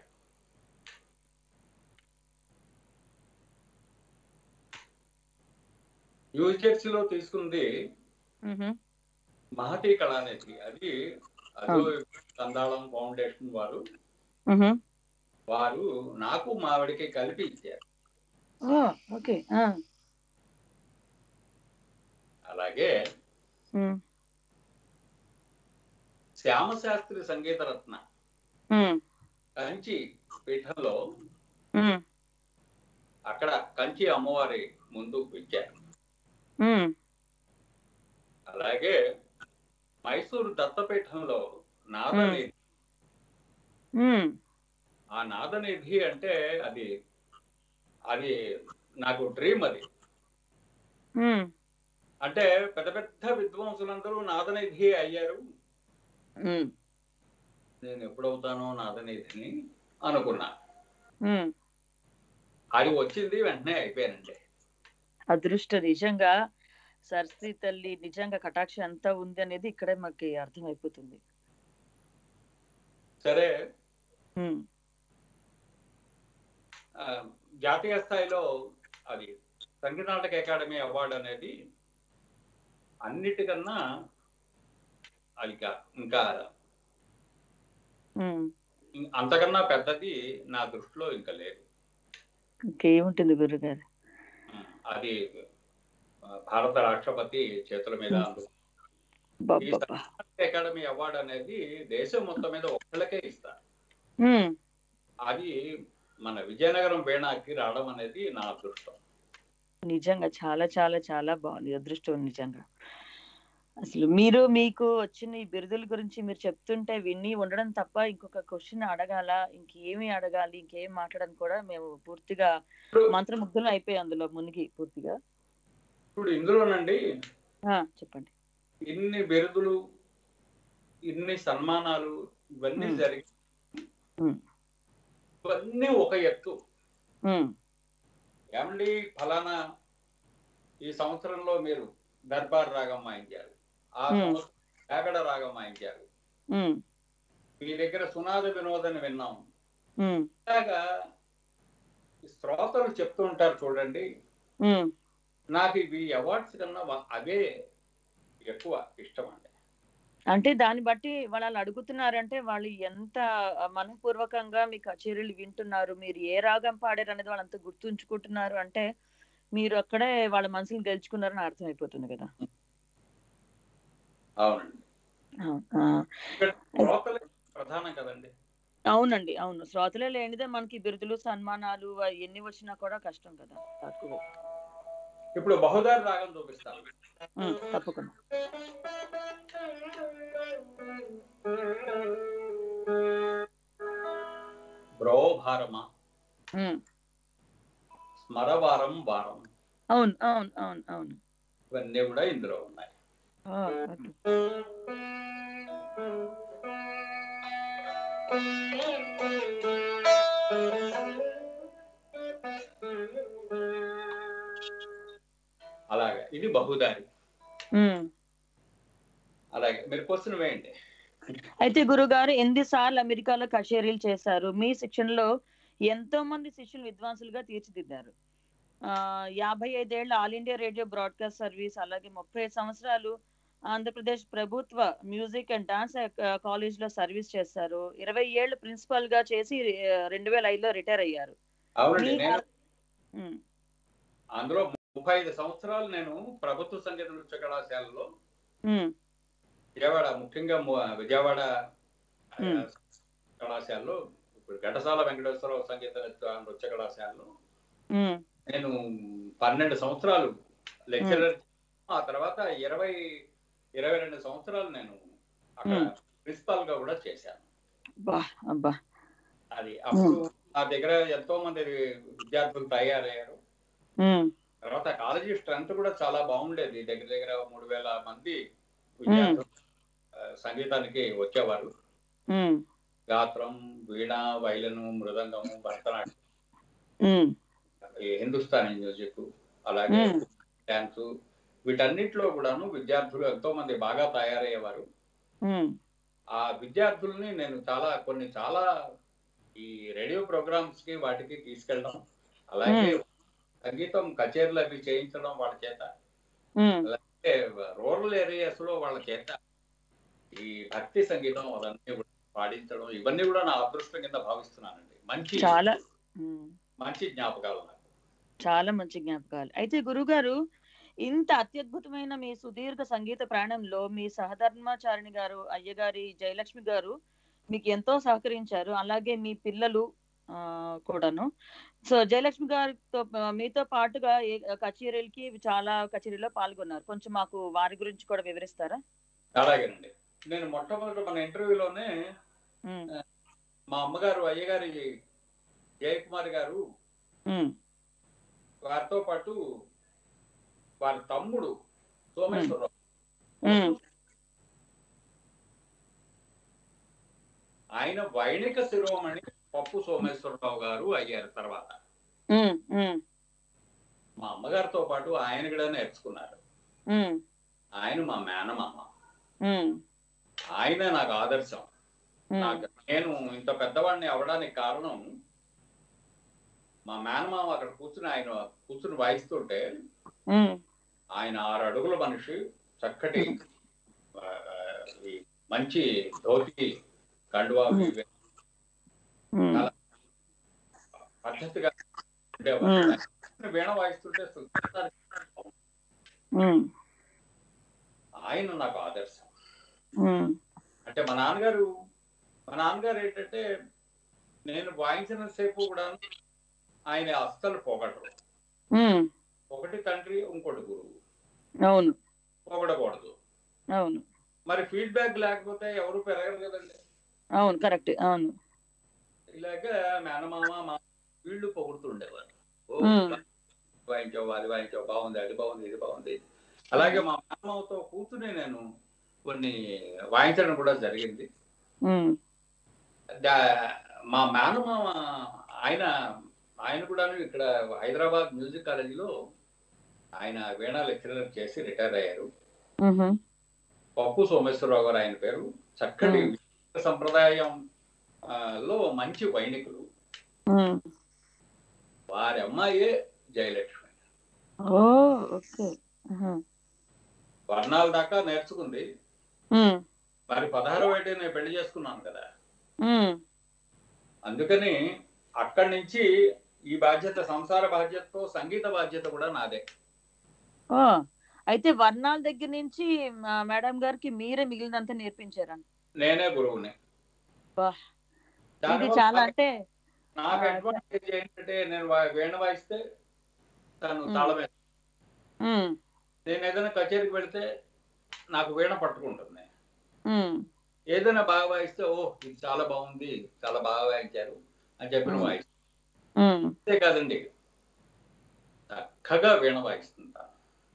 న్యూజెర్సీలో తీసుకుంది మ్హూ. మహతి కళానిధి అది అదో కందాళం ఫౌండేషన్ వారు మ్హూ. వారు నాకు మావిడికి కలిపి ఇచ్చారు ఓ, ఓకే ఆ. అలాగే మ్, శ్యామశాస్త్రి సంగీత రత్న మ్, కంచి పీఠంలో మ్, అక్కడ కంచి అమ్మవారి ముందు ఇచ్చారు మ్, అలాగే మైసూరు దత్తపీఠంలో నాదనిధి మ్, ఆ నాదనిధి అంటే అది అది నాకు డ్రీమ్ అది మ్, అంటే పెద్ద పెద్ద విద్వాంసులందరూ నాదనిధి అయ్యారు మ్, నేను ఎప్పుడవుతానో నాదనిధిని అనుకున్నా మ్. అది వచ్చింది వెంటనే అయిపోయానండి అదృష్ట నిజంగా సరస్వతి తల్లి నిజంగా కటాక్ష ఎంత ఉంది అనేది ఇక్కడే మాకు అర్థమైపోతుంది సరే ఉమ్, ఆ, జాతీయ స్థాయిలో అది సంగీత నాటక అకాడమీ అవార్డు అనేది అన్నిటికన్నా అది కా- ఇంకా ఉమ్. అంతకన్నా పెద్దది నా దృష్టిలో ఇంకా లేదు ఇంకేముంటుంది గురుగారు అది ఆ, భారత రాష్ట్రపతి చేతుల మీద అందు బాబ్బా అకాడమీ అవార్డు అనేది దేశం మొత్తం మీద ఒక్కళ్ళకే ఇస్తారు ఉమ్, అది మన విజయనగరం వీణాకి రావడం అనేది నా అదృష్టం నిజంగా చాలా చాలా చాలా బాగుంది అదృష్టం నిజంగా అసలు మీరు మీకు వచ్చిన ఈ బిరుదుల గురించి మీరు చెప్తుంటే విని ఉండడం తప్ప ఇంకొక క్వశ్చన్ అడగాల ఇంకేమి అడగాలి ఇంకేం మాట్లాడని కూడా మేము పూర్తిగా మంత్రముగ్ధులు అయిపోయి అందులో మునిగి పూర్తిగా ఇప్పుడు ఇందులోనండి ఆ, చెప్పండి ఇన్ని బిరుదులు ఇన్ని సన్మానాలు ఇవన్నీ మ్మ్. జరిగి మ్మ్. ఇవన్నీ ఒక ఎత్తు ఉమ్, ఏమండి ఫలానా ఈ సంవత్సరంలో మీరు దర్బార్ రాగం వాయించారు ఆ మ్మ్. సంవత్సరం కాకడ రాగం వాయించారు ఉమ్, మీ దగ్గర సునాద వినోదని విన్నాం ఉమ్, ఇలాగా ఈ శ్రోతలు చెప్తూ ఉంటారు చూడండి ఉమ్. నాకు ఇవి అవార్డ్స్ కన్నా వా- అవే ఎక్కువ ఇష్టం అండి అంటే దాన్ని బట్టి వాళ్ళు అడుగుతున్నారంటే వాళ్ళు ఎంత మనపూర్వకంగా మీ కచేరీలు వింటున్నారు మీరు ఏ రాగం పాడారు అనేది వాళ్ళు అంత గుర్తుంచుకుంటున్నారు అంటే మీరు అక్కడే వాళ్ళ మనసులు గెలుచుకున్నారని అర్థమైపోతుంది కదా అవునండి అవును. ఆ, ఇక్కడ శ్రోతలే ప్రధానం కదండి అవునండి అవును శ్రోతలే లేనిదే మనకి బిరుదులు సన్మానాలు అవి ఎన్ని వచ్చినా కూడా కష్టం కదా తక్కువ ఇప్పుడు బహుదారి రాగం చూపిస్తాను ఉమ్, తప్పకుండా బ్రోభారమ ఉమ్, స్మరవారం వారం అవును అవును అవును అవును ఇవన్నీ కూడా ఇందులో ఉన్నాయి ఆ, ఓకే. అలాగే ఇది బహుదారి ఉమ్. అలాగే మీరు క్వశ్చన్ వేయండి అయితే గురుగారు ఎన్ని సార్లు అమెరికాలో కచేరీలు చేశారు మీ శిక్షణలో ఎంతో మంది శిష్యులు విద్వాంసులుగా తీర్చిదిద్దారు ఆ యాభై ఐదేళ్ల All India Radio broadcast service అలాగే ముప్పై సంవత్సరాలు ఆంధ్రప్రదేశ్ ప్రభుత్వ మ్యూజిక్ అండ్ డాన్స్ కాలేజ్ లో సర్వీస్ చేశారు ఇరవై ఏళ్ళు ప్రిన్సిపల్ గా చేసి రెండు వేల ఐదులో రిటైర్ అయ్యారు అవునండి మీ- నేను ఉమ్, అందులో ముప్పై ఐదు సంవత్సరాలు నేను ప్రభుత్వ సంగీత నృత్య కళాశాలలో ఉమ్, విజయవాడ ముఖ్యంగా ము- విజయవాడ ఆ, Hmm. కళాశాలలో ఇప్పుడు ఘటసాల వెంకటేశ్వరరావు సంగీత నృత్య నృత్య కళాశాలలో ఉమ్, నేను పన్నెండు సంవత్సరాలు లెక్చరర్ ఆ తర్వాత ఇరవై ఇరవై రెండు సంవత్సరాలు నేను అక్కడ Hmm. ప్రిన్సిపాల్ గా కూడా చేశాను బా అబ్బా అది అప్పుడు నా దగ్గర ఎంతో మంది విద్యార్థులు తయారయ్యారు ఉమ్, తర్వాత కాలేజీ స్ట్రెంత్ కూడా చాలా బాగుండేది దగ్గర దగ్గర మూడు వేల మంది విద్యార్థులు ఆ, సంగీతానికి వచ్చేవారు ఉమ్, గాత్రం వీణ వైలను మృదంగము భరతనాట్యం ఉమ్, ఈ హిందుస్థానీ మ్యూజిక్ అలాగే Hmm. డాన్స్ వీటన్నిటిలో కూడాను విద్యార్థులు ఎంతో మంది బాగా తయారయ్యేవారు ఉమ్, ఆ విద్యార్థుల్ని నేను చాలా కొన్ని చాలా ఈ రేడియో ప్రోగ్రామ్స్ కి వాటికి తీసుకెళ్ళడం అలాగే సంగీతం కచేరీలు అవి చేయించడం వాళ్ళ చేత ఉమ్. అలాగే రూరల్ ఏరియాస్ లో వాళ్ళ చేత ఈ భక్తి సంగీతం అవన్నీ కూడా పాడించడం ఇవన్నీ కూడా నా అదృష్టం కింద భావిస్తున్నానండి మంచి చాలా ఉమ్, మంచి జ్ఞాపకాలు నాకు చాలా మంచి జ్ఞాపకాలు అయితే గురుగారు ఇంత అత్యద్భుతమైన మీ సుదీర్ఘ సంగీత ప్రాణంలో మీ సహధర్మాచారిణి గారు అయ్యగారి జయలక్ష్మి గారు మీకు ఎంతో సహకరించారు అలాగే మీ పిల్లలు ఆ, కూడాను సో జయలక్ష్మి గారితో ఆ, మీతో పాటుగా ఏ- కచేరీలకి చాలా కచేరీలో పాల్గొన్నారు కొంచెం మాకు వారి గురించి కూడా వివరిస్తారా అలాగేనండి నేను మొట్టమొదటి మన ఇంటర్వ్యూలోనే ఉమ్, మా అమ్మగారు అయ్యగారి జయకుమారి గారు ఉమ్, వారితో పాటు వారి తమ్ముడు సోమేశ్వరరావు ఉమ్, ఆయన వైణిక శిరోమణి పప్పు సోమేశ్వరరావు గారు అయ్యారు తర్వాత ఉమ్, ఉమ్, మా అమ్మగారితో పాటు ఆయన కూడా నేర్చుకున్నారు ఉమ్, ఆయన మా మేనమామ ఉమ్, ఆయన నాకు ఆదర్శం ఉమ్, నాకు నేను ఇంత పెద్దవాడిని అవడానికి కారణం మా మేనమామ అక్కడ కూర్చుని ఆయన కూర్చుని వాయిస్తుంటే ఉమ్, ఆయన ఆరు అడుగుల మనిషి చక్కటి ఆ, ఈ మంచి ధోతి కండువా Hmm. ఇవి ఉమ్, పద్ధతిగా ఉండేవారు Hmm. ఆయన వీణ వాయిస్తుంటే చూడటానికి ఉమ్, ఆయన నాకు ఆదర్శం ఉమ్, అంటే మా నాన్నగారు మా నాన్నగారు ఏంటంటే నేను వాయించిన సేపు కూడా ఆయన అస్సలు పొగడరు ఉమ్, ఒకటి తండ్రి ఇంకోటి గురువు అవును పొగడకూడదు అవును మరి ఫీడ్బ్యాక్ లేకపోతే ఎవరు పెరగరు కదండి అవును కరెక్ట్ అవును ఇలాగ మేనమామ మా వీళ్ళు పొగుడుతుండేవారు ఓ మ్మ్. వాయించావు అది వాయించావు బాగుంది అది బాగుంది ఇది బాగుంది అలాగే మా మేనమామతో కూర్చుని నేను కొన్ని వాయించడం కూడా జరిగింది ఉమ్, దా- మా మేనమామ ఆయన ఆయన కూడా ఇక్కడ హైదరాబాద్ మ్యూజిక్ కాలేజీలో ఆయన వీణా లెక్చరర్ చేసి రిటైర్ అయ్యారు మ్హూ, పప్పు సోమేశ్వరరావు గారు ఆయన పేరు చక్కటి మ్మ్. సంప్రదాయం ఆ, లో మంచి వైణికులు ఉమ్. వారి అమ్మాయే జయలక్ష్మి ఓ ఓకే మ్హూ, వర్ణాల దాకా నేర్చుకుంది ఉమ్, మరి పదహారో ఏటే నేను పెళ్లి చేసుకున్నాను కదా ఉమ్, అందుకని అక్కడి నుంచి ఈ బాధ్యత సంసార బాధ్యతతో సంగీత బాధ్యత కూడా నాదే ఓ అయితే వర్ణాల దగ్గర నుంచి మా మేడం గారికి మీరే మిగిలినంత నేర్పించారంట నేనే గురువుని బా. ఇది దానివల్ల చాలా అంటే నాకు ఆ, అడ్వాంటేజ్ ఏంటంటే నేను వా- వీణ వాయిస్తే తను మ్మ్. తాళం వేస్తుంది. ఉమ్, నేను ఏదైనా కచేరీకి వెళ్తే నాకు వీణ పట్టుకుంటుంది ఉమ్, ఏదైనా బాగా వాయిస్తే ఓ ఇది చాలా బాగుంది చాలా బాగా వాయించారు అని చెప్పిన మ్మ్. వాయిస్ ఉమ్. అంతే కాదండి చక్కగా వీణ వాయిస్తుంటాను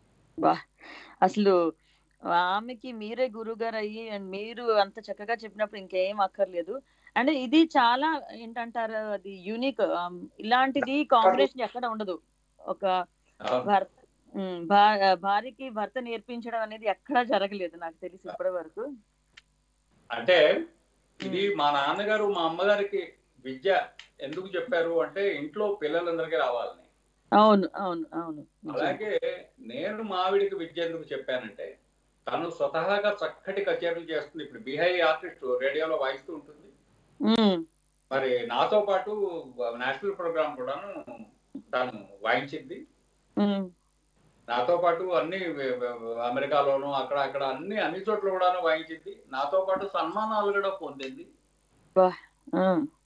అసలు ఆమెకి మీరే గురుగారు అయ్యి అండ్ మీరు అంత చక్కగా చెప్పినప్పుడు ఇంకేం అక్కర్లేదు అంటే ఇది చాలా ఏంటంటారు అది యూనిక్ ఇలాంటిది కాంబినేషన్ ఎక్కడ ఉండదు ఒక భర్త ఉమ్, భా- భార్యకి భర్త నేర్పించడం అనేది ఎక్కడా జరగలేదు నాకు తెలిసి ఇప్పటి వరకు అంటే ఇది మా నాన్నగారు మా అమ్మగారికి విద్య ఎందుకు చెప్పారు అంటే ఇంట్లో పిల్లలందరికీ రావాలని అవును అవును అవును నిజం. అలాగే నేను మావిడికి విద్య ఎందుకు చెప్పానంటే తను స్వతహాగా చక్కటి కచేరీలు చేస్తుంది ఇప్పుడు బిహై ఆర్టిస్ట్ రేడియోలో వాయిస్తూ ఉంటుంది ఉమ్, మరి నాతో పాటు నేషనల్ ప్రోగ్రామ్ కూడాను తను వాయించింది ఉమ్, నాతో పాటు అన్ని వె- వె- అమెరికాలోను అక్కడ అక్కడ అన్ని అన్ని చోట్ల కూడా వాయించింది నాతో పాటు సన్మానాలు కూడా పొందింది ఆ.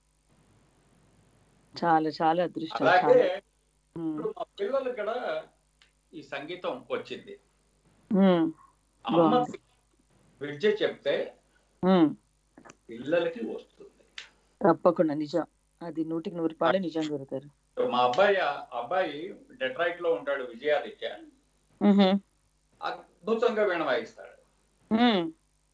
చాలా చాలా అదృష్టం అలాగే చాలా ఉమ్, ఇప్పుడు మా పిల్లలు కూడా ఈ సంగీతం వచ్చింది ఉమ్, అమ్మ బాగుంది. విద్య చెప్తే ఉమ్. పిల్లలకి వస్తుంది తప్పకుండా నిజం అది నూటికి నూరు పాడే నిజం గురుగారు మా అబ్బాయి అబ్బాయి డెట్రాయిట్ లో ఉంటాడు విజయాదిత్య ఉహు, అద్భుతంగా వీణ వాయిస్తాడు ఉమ్,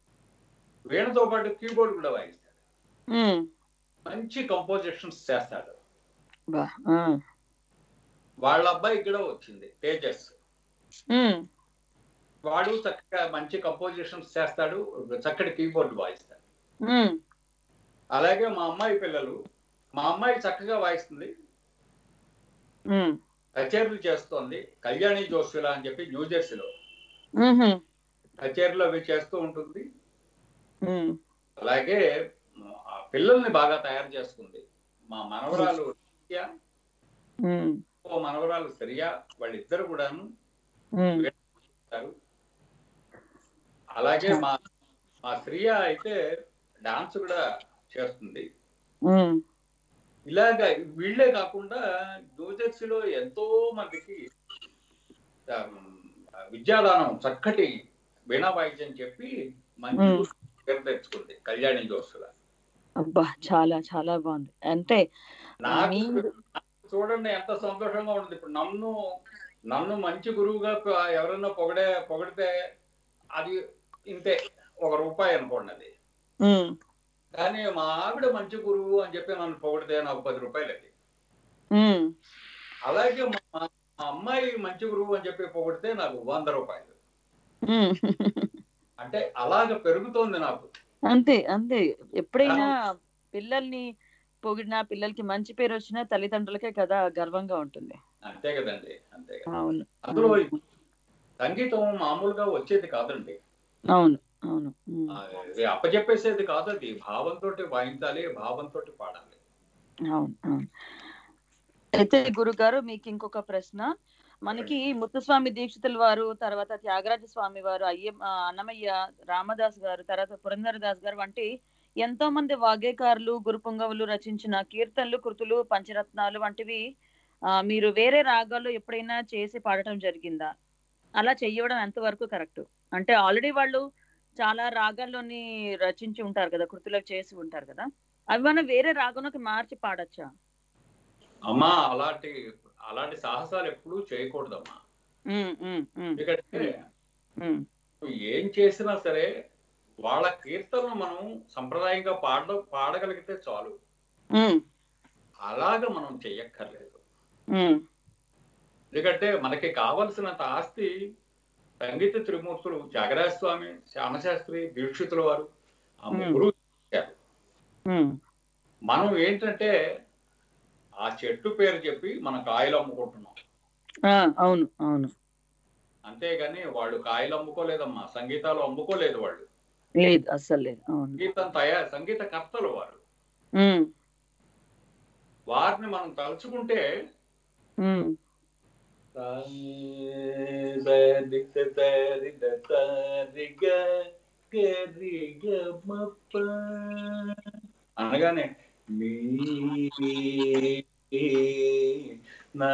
వీణతో పాటు కీబోర్డ్ కూడా వాయిస్తాడు ఉమ్. మంచి కంపోజిషన్స్ చేస్తాడు బా ఆ. వాళ్ళ అబ్బాయి కూడా వచ్చింది తేజస్ ఉమ్, వాడు చక్కగా మంచి కంపోజిషన్స్ చేస్తాడు చక్కటి కీబోర్డ్ వాయిస్తాడు ఉమ్, అలాగే మా అమ్మాయి పిల్లలు మా అమ్మాయి చక్కగా వాయిస్తుంది ఉమ్, కచేరీలు చేస్తోంది కళ్యాణి జోస్యుల అని చెప్పి న్యూ జెర్సీలో ఉహు, కచేరీలు అవి చేస్తూ ఉంటుంది ఉమ్. అలాగే ఆ పిల్లల్ని బాగా తయారు చేసుకుంది మా మనవరాలు రియా, ఉమ్, ఓ మనవరాలు సరియా వాళ్ళిద్దరు కూడాను ఉమ్. చేస్తారు. అలాగే మా మా శ్రియ అయితే డాన్స్ కూడా చేస్తుంది ఉమ్, ఇలాగ వీళ్ళే కాకుండా న్యూజెర్సీలో ఎంతో మందికి ఆ, విద్యాదానం చక్కటి వీణా వాయిద్యం చెప్పి మంచి మ్మ్. పేరు తెచ్చుకుంది కళ్యాణి జోసుల అబ్బా చాలా చాలా బాగుంది అంటే నాకు మీరు- నాకు చూడండి ఎంత సంతోషంగా ఉంటుంది ఇప్పుడు నన్ను నన్ను మంచి గురువుగా ప- ఎవరైనా పొగడే పొగిడితే అది ఇంతే ఒక రూపాయి అనుకోండి అది ఉమ్, కానీ మా ఆవిడ మంచి గురువు అని చెప్పి నన్ను పొగిడితే నాకు పది రూపాయలు అది ఉమ్. అలాగే మా మా అమ్మాయి మంచి గురువు అని చెప్పి పొగిడితే నాకు వంద రూపాయలు ఉమ్. అంటే అలాగ పెరుగుతోంది నాకు అంతే అంతే ఎప్పుడైనా పిల్లల్ని పొగిడినా పిల్లలకి మంచి పేరు వచ్చినా తల్లిదండ్రులకే కదా గర్వంగా ఉంటుంది అంతే కదండి అంతే కదా అవును అందులో సంగీతం మామూలుగా వచ్చేది కాదండి అవును అవును ఉమ్, ఆ, ఇది అప్పచెప్పేసేది కాదు అది భావంతో వాయించాలి భావంతో పాడాలి అవును అవును అయితే గురుగారు మీకు ఇంకొక ప్రశ్న మనకి ముత్తుస్వామి దీక్షితుల వారు తర్వాత త్యాగరాజ స్వామి వారు అయ్య ఆ, అన్నమయ్య రామదాస్ గారు తర్వాత పురంధరదాస్ గారు వంటి ఎంతో మంది వాగ్గేకారులు గురుపుంగవులు రచించిన కీర్తనలు కృతులు పంచరత్నాలు వంటివి ఆ, మీరు వేరే రాగాల్లో ఎప్పుడైనా చేసి పాడటం జరిగిందా అలా చెయ్యడం ఎంతవరకు కరెక్ట్ అంటే ఆల్రెడీ వాళ్ళు చాలా రాగాల్లోని రచించి ఉంటారు కదా కృతులకు చేసి ఉంటారు కదా అవి మనం వేరే రాగంలోకి మార్చి పాడొచ్చా అమ్మా అలాంటి అలాంటి సాహసాలు ఎప్పుడూ చేయకూడదమ్మా ఉమ్, ఉమ్, ఉమ్, ఎందుకంటే ఉమ్, నువ్వు ఏం చేసినా సరే వాళ్ళ కీర్తనలు మనం సంప్రదాయంగా పాడ పాడగలిగితే చాలు ఉమ్, అలాగ మనం చెయ్యక్కర్లేదు ఉమ్, ఎందుకంటే మనకి కావలసినంత ఆస్తి సంగీత త్రిమూర్తులు త్యాగరాజ స్వామి శ్యామశాస్త్రి దీక్షితుల వారు ఆ Hmm. ముగ్గురు ఇచ్చారు. ఉమ్, మనం ఏంటంటే ఆ చెట్టు పేరు చెప్పి మన కాయలు అమ్ముకుంటున్నాం ఆ, అవును అవును అంతేగాని వాళ్ళు కాయలు అమ్ముకోలేదమ్మా సంగీతాలు అమ్ముకోలేదు వాళ్ళు లేదు అస్సలు లేదు అవును సంగీతం తయారు సంగీత కర్తలు వారు ఉమ్, వారిని మనం తలుచుకుంటే ఉమ్, అనగానే మీ నా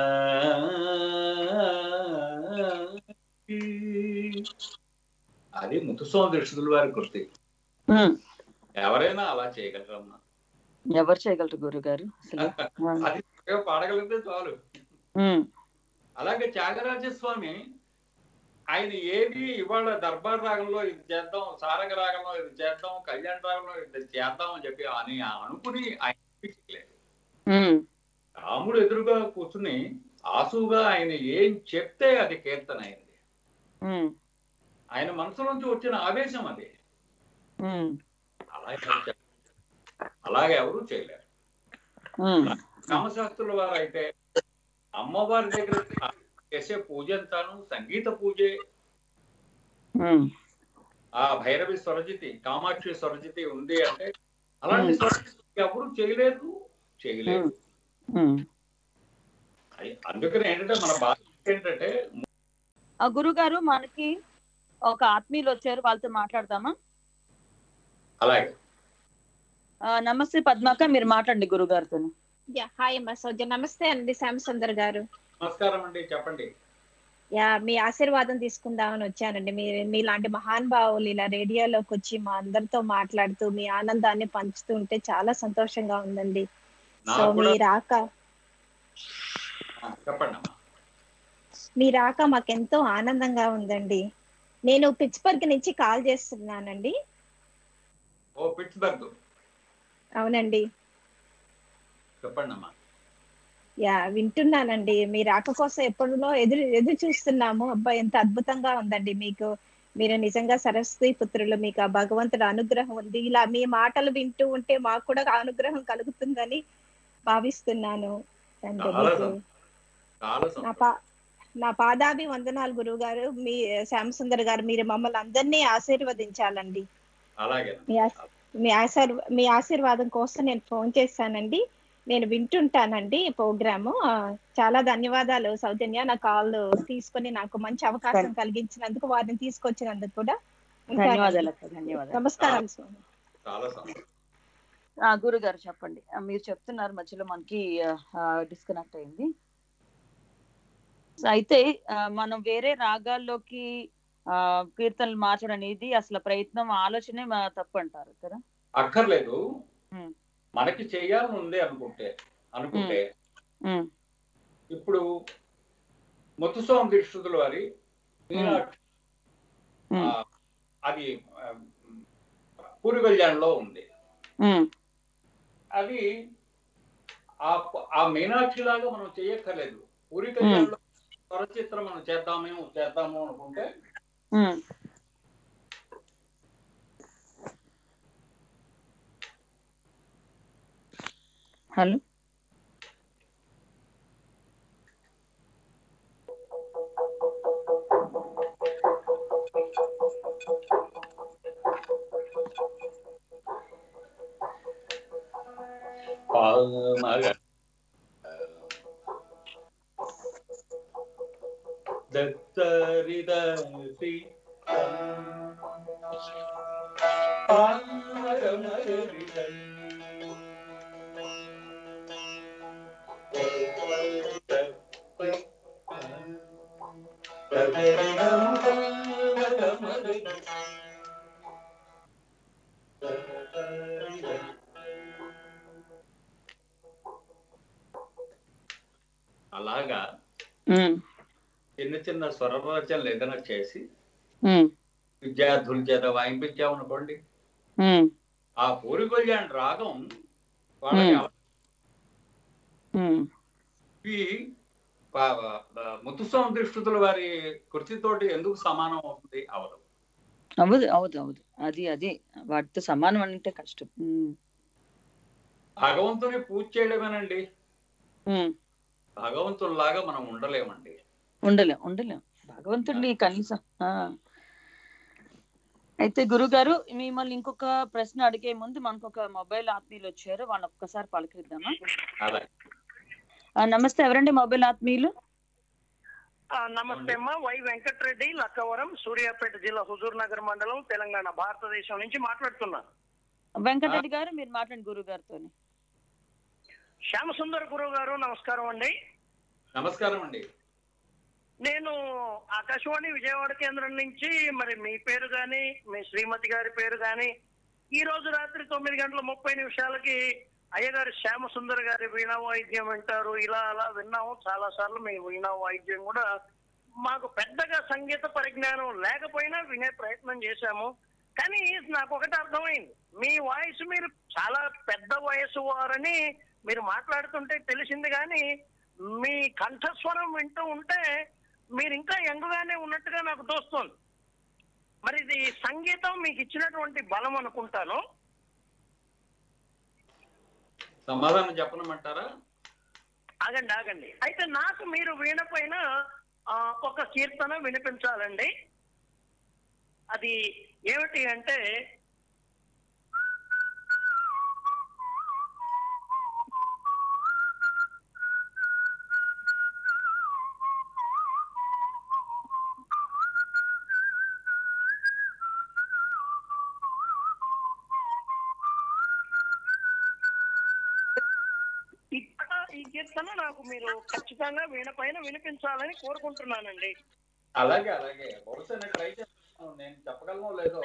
అది ముత్తుస్వామి దృష్టితుల వారి కృతి ఉమ్. ఎవరైనా అలా చేయగలరమ్మా ఎవరు చేయగలరు గురుగారు అసలు ఆ, అది చక్కగా పాడగలిగితే చాలు ఉమ్, అలాగే త్యాగరాజ స్వామి ఆయన ఏది ఇవాళ దర్బార్ రాగంలో ఇది చేద్దాం సారంగ రాగంలో ఇది చేద్దాం కళ్యాణ రాగంలో ఇది చేద్దాం అని చెప్పి అని అనుకుని ఆయన చేయలేదు. ఉమ్, రాముడు ఎదురుగా కూర్చుని ఆసుగా ఆయన ఏం చెప్తే అది కీర్తన అయింది ఉమ్, ఆయన మనసు నుంచి వచ్చిన ఆవేశం అది ఉమ్, అలాగే ఎవరు చెప్ప- అలాగే ఎవరు చేయలేరు ఉమ్, రామశాస్త్రుల వారు అయితే అమ్మవారి దగ్గర చేసే పూజ అంతాను సంగీత పూజే ఉమ్, ఆ భైరవి స్వరజితి కామాక్షి స్వరజితి ఉంది అంటే అలాంటి స్వరజితి ఎవరు చేయలేదు చేయలేదు ఉమ్. అది- అందుకని ఏంటంటే మన భాష ఏంటంటే ఆ గురుగారు మనకి ఒక ఆత్మీయులు వచ్చారు వాళ్ళతో మాట్లాడదామా అలాగే ఆ, నమస్తే పద్మాక మీరు మాట్లాడండి గురుగారితో యా హాయ్ అమ్మా సౌజన్య నమస్తే అండి శ్యామ్ సుందర్ గారు నమస్కారం అండి చెప్పండి యా మీ ఆశీర్వాదం తీసుకుందామని వచ్చానండి మీ మీలాంటి మహానుభావులు ఇలా రేడియోలోకి వచ్చి మా అందరితో మాట్లాడుతూ మీ ఆనందాన్ని పంచుతూ ఉంటే చాలా సంతోషంగా ఉందండి సో నాకు మీ కూడా రాక ఆ, చెప్పండి అమ్మా మీ రాక మాకెంతో ఆనందంగా ఉందండి నేను పిట్స్బర్గ్ నుంచి కాల్ చేస్తున్నానండి ఓ పిట్స్బర్గ్ అవునండి చెప్పండి అమ్మా యా వింటున్నానండి మీ రాక కోసం ఎప్పుడులో ఎదురు ఎదురు చూస్తున్నాము అబ్బా ఎంత అద్భుతంగా ఉందండి మీకు మీరు నిజంగా సరస్వతి పుత్రులు మీకు ఆ భగవంతుడు అనుగ్రహం ఉంది ఇలా మీ మాటలు వింటూ ఉంటే మాకు కూడా ఆ అనుగ్రహం కలుగుతుందని భావిస్తున్నాను తండ్రి చాలా మీకు సంతోషం. చాలా నా సంతోషం. పా నా పాదాభి వందనాలు గురువు గారు మీ శ్యామ్ సుందర్ గారు మీరు మమ్మల్ని అందరినీ ఆశీర్వదించాలండి అలాగే మీ ఆశ- మీ ఆశీర్ మీ ఆశీర్వాదం కోసం నేను ఫోన్ చేశానండి నేను వింటుంటానండి ప్రోగ్రాము ఆ, చాలా ధన్యవాదాలు సౌజన్య నా కాల్ తీసుకొని నాకు మంచి అవకాశం కలిగించినందుకు వారిని తీసుకొచ్చినందుకు కూడా ఉంటానండి. ధన్యవాదాలు అక్క ధన్యవాదాలు నమస్కారం స్వామి చాలా సంతోషం ఆ, గురుగారు చెప్పండి ఆ, మీరు చెప్తున్నారు మధ్యలో మనకి డిస్కనెక్ట్ అయింది సో అయితే ఆ, మనం వేరే రాగాల్లోకి ఆ కీర్తనలు మార్చడం అనేది అసలు ప్రయత్నం ఆలోచనే మా తప్పు అంటారు కదా అక్కర్లేదు ఉమ్. మనకి చేయాలని ఉంది అనుకుంటే అనుకుంటే ఉమ్, ఇప్పుడు ముత్తుస్వామి దీక్షితుల వారి మీనాక్షి, ఆ, ఉమ్, అది ఆ, పూరి కళ్యాణ్లో ఉంది ఉమ్, అది ఆ ఆ మీనాక్షి లాగా మనం చేయక్కర్లేదు పూరి కళ్యాణ్లో స్వరచిత్రం మనం చేద్దామేమో చేద్దాము అనుకుంటే ఉమ్. హలో పామగ దత్తరిదతి అలాగా ఉమ్, చిన్న చిన్న స్వరరచనలు ఏదైనా చేసి ఉమ్, విద్యార్థుల చేత వాయింపించామనుకోండి ఉమ్, ఆ పూరి కళ్యాణ్ రాగం వాళ్ళకి Hmm. ఉమ్. ఇవి ప- ప- ముత్తుస్వామి దృష్టితుల వారి కృతితోటి ఎందుకు సమానం అవుతుంది అవదు అవదు అవదు అవదు అది అది వాటితో సమానం అంటే కష్టం ఉమ్, భగవంతుని పూజ చేయడమేనండి ఉమ్. భగవంతుల్లాగా మనం ఉండలేమండి ఉండలేం ఉండలేం భగవంతుడిని కనీసం ఆ. అయితే గురుగారు మిమ్మల్ని ఇంకొక ప్రశ్న అడిగే ముందు మనకు ఒక మొబైల్ ఆత్మీయులు వచ్చారు వాళ్ళని ఒక్కసారి పలకరిద్దామా అలా ఆ, నమస్తే ఎవరండి మొబైల్ ఆత్మీయులు ఆ, నమస్తే అమ్మా వై వెంకటరెడ్డి లక్కవరం సూర్యాపేట జిల్లా హుజూర్ నగర్ మండలం తెలంగాణ భారతదేశం నుంచి మాట్లాడుతున్నా వెంకటరెడ్డి గారు మీరు మాట్లాడండి గురువు గారితో శ్యామసుందర్ గురువు గారు నమస్కారం అండి నమస్కారం అండి నేను ఆకాశవాణి విజయవాడ కేంద్రం నుంచి మరి మీ పేరు గాని మీ శ్రీమతి గారి పేరు గాని ఈ రోజు రాత్రి తొమ్మిది గంటల ముప్పై నిమిషాలకి అయ్యగారు శ్యామసుందర్ గారి వీణా వాయిద్యం వింటారు ఇలా అలా విన్నాము చాలా సార్లు మీ వీణా వాయిద్యం కూడా మాకు పెద్దగా సంగీత పరిజ్ఞానం లేకపోయినా వినే ప్రయత్నం చేశాము కానీ నాకు ఒకటి అర్థమైంది మీ వాయిస్ మీరు చాలా పెద్ద వయసు వారని మీరు మాట్లాడుతుంటే తెలిసింది కానీ మీ కంఠస్వరం వింటూ ఉంటే మీరు ఇంకా యంగ్గానే ఉన్నట్టుగా నాకు తోస్తోంది మరి ఇది సంగీతం మీకు ఇచ్చినటువంటి బలం అనుకుంటాను సమాధానం చెప్పనమంటారా ఆగండి ఆగండి అయితే నాకు మీరు వీణ పైన ఆ, ఒక కీర్తన వినిపించాలండి అది ఏమిటి అంటే ఈ కీర్తన నాకు మీరు ఖచ్చితంగా వీణ పైన వినిపించాలని కోరుకుంటున్నానండి అలాగే అలాగే బహుశా నేను ట్రై చేస్తాను నేను చెప్పగలను లేదో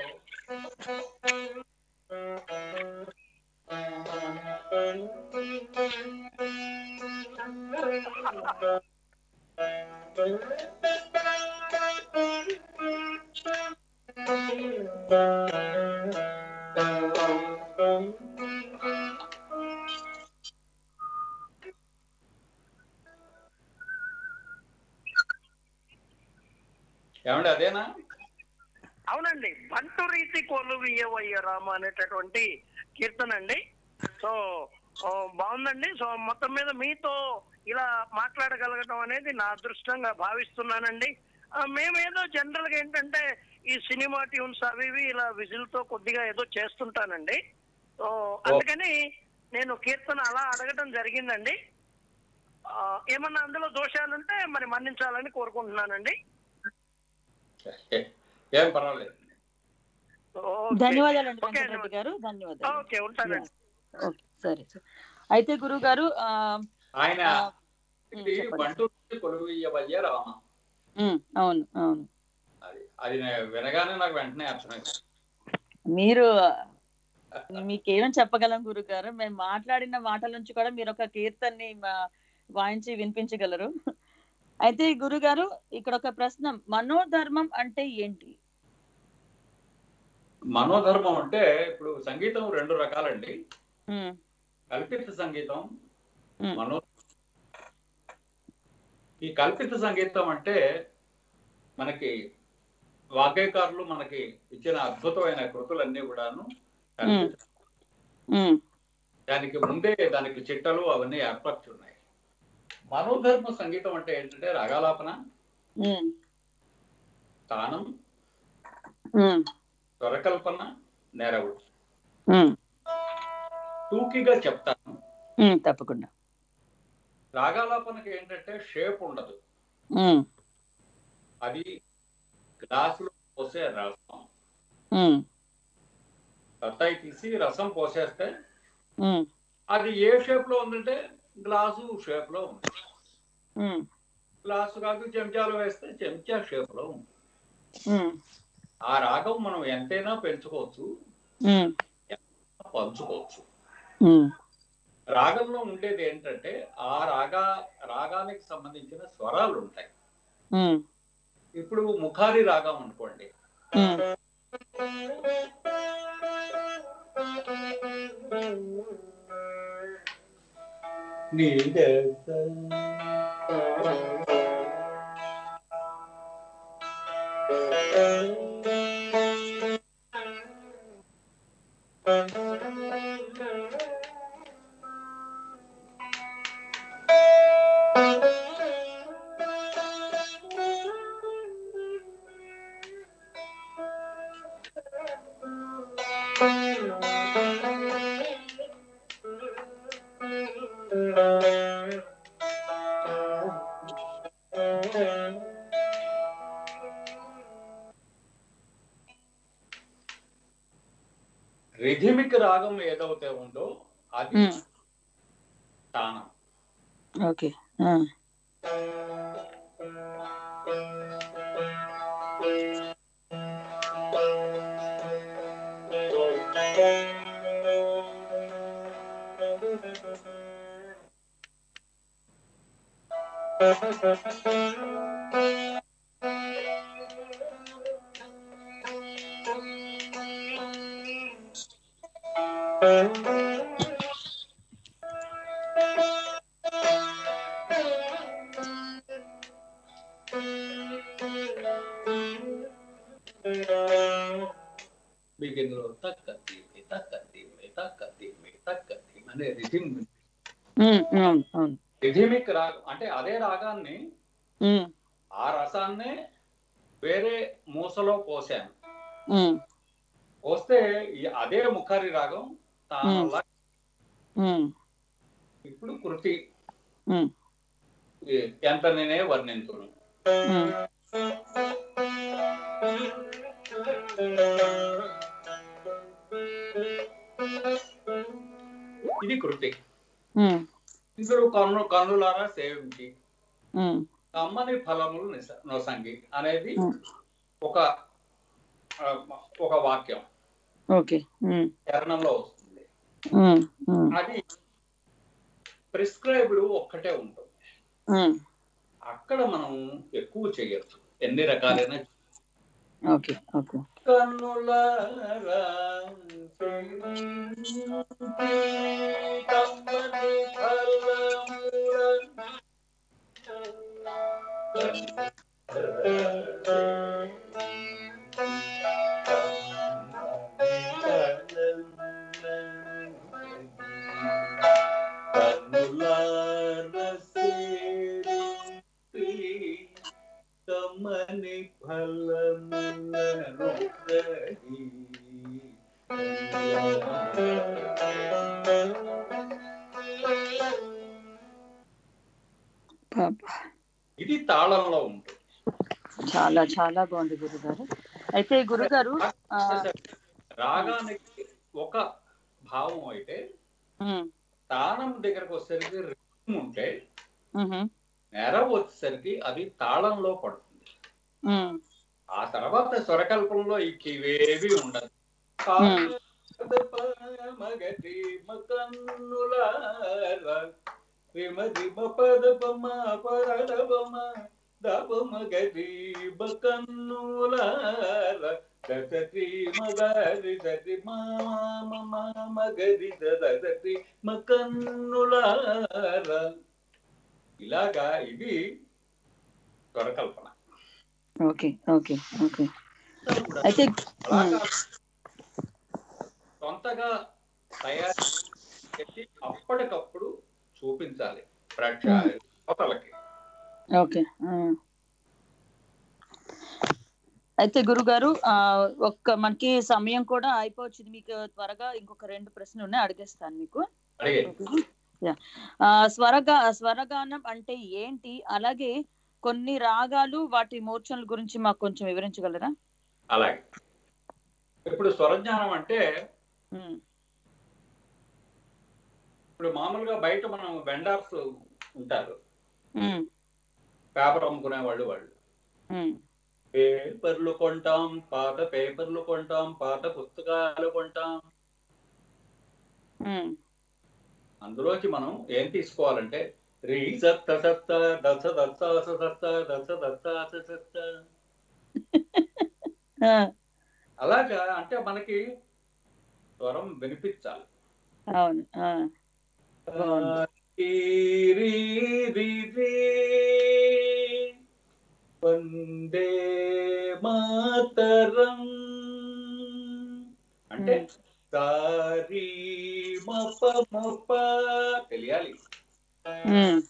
ఏమండి అదేనా అవునండి బంటు రీతి కొలువియ్యవయ్య రామ అనేటటువంటి కీర్తన అండి సో ఓ, బాగుందండి సో మొత్తం మీద మీతో ఇలా మాట్లాడగలగడం అనేది నా అదృష్టంగా భావిస్తున్నానండి ఆ, మేమేదో జనరల్ గా ఏంటంటే ఈ సినిమా ట్యూన్స్ అవి ఇవి ఇలా విజిల్ తో కొద్దిగా ఏదో చేస్తుంటానండి సో అందుకని నేను కీర్తన అలా అడగడం జరిగిందండి ఆ, ఏమన్నా అందులో దోషాలుంటే మరి మన్నించాలని కోరుకుంటున్నానండి ఏం పర్వాలేదు ఓకే. ధన్యవాదాలండి ఓకే వెంకటరెడ్డి గారు ధన్యవాదాలు ఓకే ఉంటానండి ఓకే సరే సరే అయితే గురువు గారు ఆ, ఆయన ఆ, ఉమ్, ఇది చెప్పండి. బంటు కొలువయ్య రామ ఉమ్, అవును అవును అది అది నేను వినగానే నాకు వెంటనే అర్థమైంది మీరు మీకేమని చెప్పగలం గురువు గారు మేము మాట్లాడిన మాటల నుంచి కూడా మీరు ఒక కీర్తన్ని మా- వాయించి వినిపించగలరు అయితే గురుగారు ఇక్కడ ఒక ప్రశ్న మనోధర్మం అంటే ఏంటి మనోధర్మం అంటే ఇప్పుడు సంగీతం రెండు రకాలండి ఉమ్, కల్పిత సంగీతం ఉమ్, మనో ఈ కల్పిత సంగీతం అంటే మనకి వాగ్గేయకారులు మనకి ఇచ్చిన అద్భుతమైన కృతులన్నీ కూడాను కల్పిత. ఉమ్, దానికి ముందే దానికి చిట్టలు అవన్నీ ఏర్పరచి ఉన్నాయి మనోధర్మ సంగీతం అంటే ఏంటంటే రాగాలాపన ఉమ్, తానం ఉమ్, స్వరకల్పన నెరవు ఉమ్, టూకీగా చెప్తాను ఉమ్, తప్పకుండా రాగాలాపనకి ఏంటంటే షేప్ ఉండదు ఉమ్, అది గ్లాసులో పోసే రసం ఉమ్, బత్తాయి తీసి రసం పోసేస్తే ఉమ్, అది ఏ షేప్ లో ఉందంటే గ్లాసు షేప్ లో ఉంది ఉమ్, గ్లాసు కాదు చెంచాలు వేస్తే చెంచా షేప్ లో ఉంది ఉమ్, ఆ రాగం మనం ఎంతైనా పెంచుకోవచ్చు ఉమ్, పంచుకోవచ్చు ఉమ్, రాగంలో ఉండేది ఏంటంటే ఆ రాగా రాగానికి సంబంధించిన స్వరాలు ఉంటాయి ఉమ్, ఇప్పుడు ముఖారి రాగం అనుకోండి ఉమ్, రిథమిక్ రాగం ఏదైతే ఉందో అది ఉమ్, తానం ఓకే ఆ, బిగిన్ లో తక్కతి తక్కతి తక్కతి తక్కతి అనే రిథిమ్ ఉమ్, అవును అవును రిథమిక్ రాగం అంటే అదే రాగాన్ని ఉమ్, ఆ రసాన్నే వేరే మూసలో పోసాను ఉమ్, పోస్తే ఈ అదే ముఖారి రాగం తానలా ఉమ్, ఇప్పుడు కృతి ఉమ్, ఈ ఎంత నేనే వర్ణించును ఉమ్. ఇది కృతి ఉమ్, ఇందులో కన్ను కన్నులారా సేవించి ఉమ్, కమ్మని ఫలములు నిస- నొసంగి అనేది ఉమ్. ఒక ఆ, ఒక వాక్యం ఓకే ఉమ్, చరణంలో వస్తుంది ఉమ్, ఉమ్, అది ప్రిస్క్రైబ్డ్ ఒక్కటే ఉంటుంది ఉమ్. అక్కడ మనం ఎక్కువ చేయొచ్చు ఎన్ని రకాలైన ఓకే ఓకే కన్నులారా సేవించి కమ్మని ఫలముల కమ్మని ఫలములను పాప ఇది తాళంలో ఉంటుంది చాలా చాలా బాగుంది గురుగారు అయితే గురుగారు ఆ, రాగానికి ఒక భావం అయితే ఉమ్, తాళం దగ్గరకు వచ్చేసరికి రిథమ్ ఉంటే ఉహు, నెర వచ్చేసరికి అది తాళంలో పడుతుంది ఉమ్, ఆ తర్వాత స్వరకల్పంలో ఇవేవి ఉండదు Hmm. మగటి మకన్నులారా విమది పదపమ పరదపమ దపమ గరి బకన్నులారా దసతి మగరి సతి మామ మగరి దసతి మకన్నులారా ఇలాగా ఇది స్వరకల్పన ఓకే ఓకే ఓకే అయితే అలాగా సొంతగా తయారు చేసి అప్పటికప్పుడు చూపించాలి ప్రేక్షకులకి శ్రోతలకి ఓకే ఆ. అయితే గురుగారు ఆ, ఒక్క మనకి సమయం కూడా అయిపోవచ్చింది మీకు త్వరగా ఇంకొక రెండు ప్రశ్నలు ఉన్నాయి అడిగేస్తాను మీకు అడిగే యా. ఆ, స్వరగా స్వరగానం అంటే ఏంటి అలాగే కొన్ని రాగాలు వాటి మూర్ఛనల గురించి మాకు కొంచెం వివరించగలరా అలాగే ఇప్పుడు స్వరజ్ఞానం అంటే ఉమ్, ఇప్పుడు మామూలుగా బయట మనం వెండర్స్ ఉంటారు ఉమ్, పేపర్ అమ్ముకునే వాళ్ళు వాళ్ళు ఉమ్, పేపర్లు కొంటాం పాత పేపర్లు కొంటాం పాత పుస్తకాలు కొంటాం ఉమ్, అందులోకి మనం ఏం తీసుకోవాలంటే రీ సత్త సత్త దశ దత్త సత్త దశ దత్త సత్త ఆ, అలాగా అంటే మనకి స్వరం వినిపించాలి అవును ఆ, బాగుంది. ఈ రీ రీ రీ వందే మాతరం అంటే సారీ మప మప తెలియాలి ఉమ్,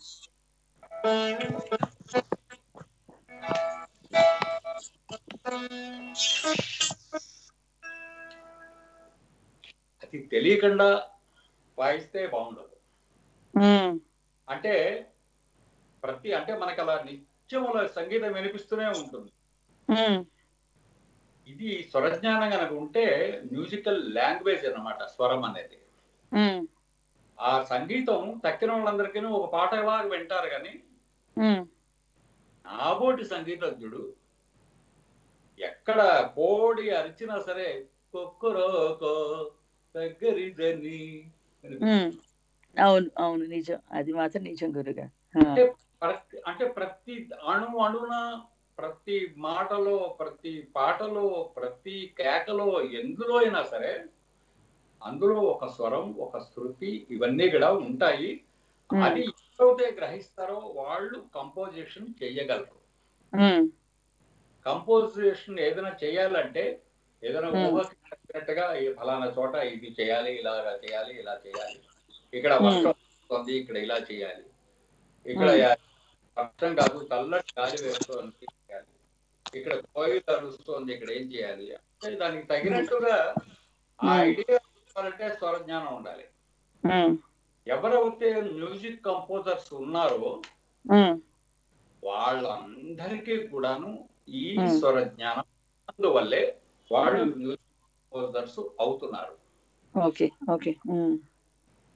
అది తెలియకుండా వాయిస్తే బాగుండదు ఉమ్, అంటే ప్రతి అంటే మనకి అలా నిత్యముల సంగీతం వినిపిస్తూనే ఉంటుంది ఉమ్, ఇది స్వరజ్ఞానం కనుక ఉంటే మ్యూజికల్ లాంగ్వేజ్ అన్నమాట స్వరం అనేది ఉమ్, ఆ సంగీతం తక్కిన వాళ్ళందరికీ ఒక పాట లాగా వింటారు కానీ ఉమ్, నాబోటి సంగీతజ్ఞుడు ఎక్కడ కోడి అరిచినా సరే కొక్కరోకో దగ్గరిదని ఉమ్. అవును అవును నిజం అది మాత్రం నిజం గురుగా ఆ, అంటే ప్రతి అంటే ప్రతి అణు అణున ప్రతి మాటలో ప్రతి పాటలో ప్రతి కేకలో ఎందులో అయినా సరే అందులో ఒక స్వరం ఒక శృతి ఇవన్నీ కూడా ఉంటాయి ఉమ్, అది ఎవరైతే గ్రహిస్తారో వాళ్ళు కంపోజిషన్ చేయగలరు ఉమ్, కంపోజిషన్ ఏదైనా చేయాలంటే ఏదైనా Hmm. ఊహకి నచ్చినట్టుగా ఈ ఫలానా చోట ఇది చేయాలి ఇలాగా చేయాలి ఇలా చేయాలి ఇక్కడ Hmm. వర్షం వస్తుంది ఇక్కడ ఇలా చేయాలి ఇక్కడ Hmm. యా- వర్షం కాదు చల్లటి గాలి వేస్తుంది చేయాలి ఇక్కడ కోయిల్ అరుస్తుంది ఇక్కడ ఏం చేయాలి అంటే దానికి తగినట్టుగా ఆ Hmm. ఐడియా అంటే స్వరజ్ఞానం ఉండాలి ఉమ్, ఎవరైతే మ్యూజిక్ కంపోజర్స్ ఉన్నారో ఉమ్, వాళ్ళందరికీ కూడాను ఈ Hmm. స్వర జ్ఞానం అందువల్లే వాళ్ళు మ్యూజిక్ కంపోజర్స్ అవుతున్నారు ఓకే ఓకే ఉమ్,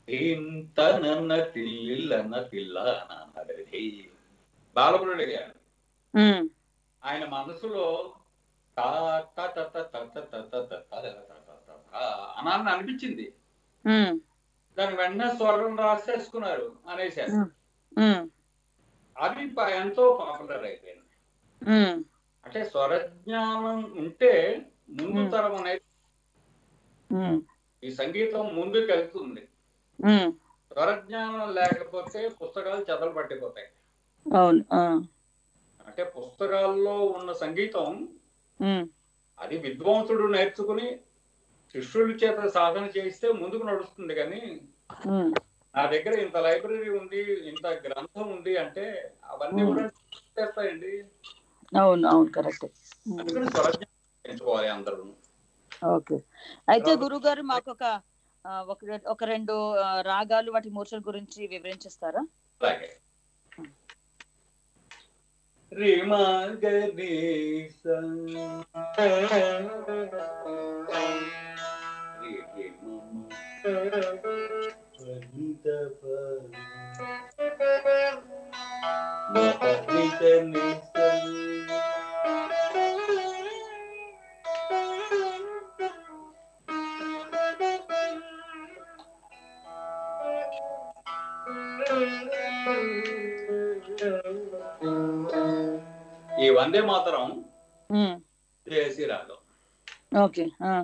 ఇంత నన్న తిల్లిల్లన్న తిల్ల నన్నది బాలమురుడు గారు ఉమ్, ఆయన మనసులో తా త త త త త త త త త త త త త అనాలని అనిపించింది ఉమ్, దాని వెంటనే స్వరం రాసేసుకున్నారు అనేసారు ఉమ్, అది ప- ఎంతో పాపులర్ అయిపోయింది ఉమ్, అంటే స్వరజ్ఞానం ఉంటే ముందు Hmm. తరం అనేది ఉమ్, ఈ సంగీతం ముందుకు వెళ్తుంది ఉమ్. స్వరజ్ఞానం లేకపోతే పుస్తకాలు చెదలు పట్టిపోతాయి అవును ఆ, అంటే పుస్తకాల్లో ఉన్న సంగీతం ఉమ్, అది విద్వాంసుడు నేర్చుకుని శిష్యుల చేత సాధన చేయిస్తే ముందుకు నడుస్తుంది కానీ ఉమ్, నా దగ్గర ఇంత లైబ్రరీ ఉంది ఇంత గ్రంథం ఉంది అంటే అవన్నీ Hmm. కూడా చేస్తాయండి అవును అవును కరెక్ట్ అందుకని స్వరజ్ఞానం పెంచుకోవాలి అందరూ ఓకే అయితే గురువు గారు మాకు ఒక ఆ, ఒక రె- ఒక రెండు ఆ, రాగాలు వాటి మూర్ఛల గురించి వివరించిస్తారా అలాగే రిమా గణేశ ఈ వందే మాతరం ఉమ్, చేసి రాగం ఓకే ఆ,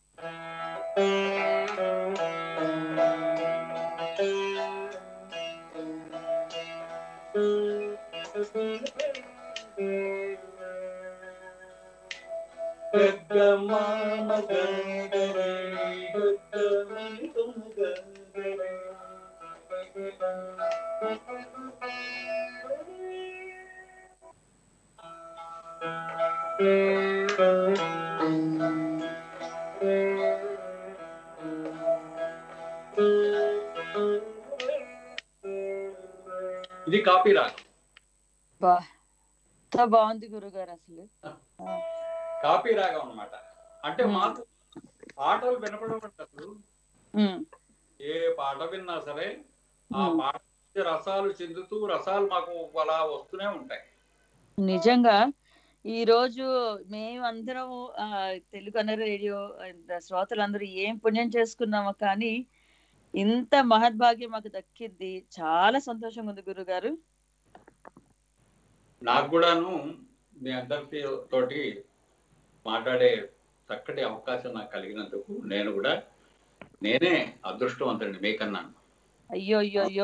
ఇది కాపీ రాగం బా ఎంత బాగుంది గురువు గారు అసలు ఆ, కాపీ రాగం అన్నమాట అంటే Hmm. మాకు పాటలు వినపడేటప్పుడు ఉమ్, ఏ పాట విన్నా సరే ఆ Hmm. పాట నుంచి రసాలు చెందుతూ రసాలు మాకు అలా వస్తూనే ఉంటాయి నిజంగా ఈ రోజు మేమందరం ఆ, తెలుగు అన్నర రేడియో ఇంత శ్రోతలందరూ ఏం పుణ్యం చేసుకున్నామో కానీ ఇంత మహద్భాగ్యం మాకు దక్కింది చాలా సంతోషంగా ఉంది గురుగారు నాకు కూడాను మీ అందరితో తోటి మాట్లాడే చక్కటి అవకాశం నాకు కలిగినందుకు నేను కూడా నేనే అదృష్టవంతుడిని మీకన్నా అయ్యో అయ్యో అయ్యో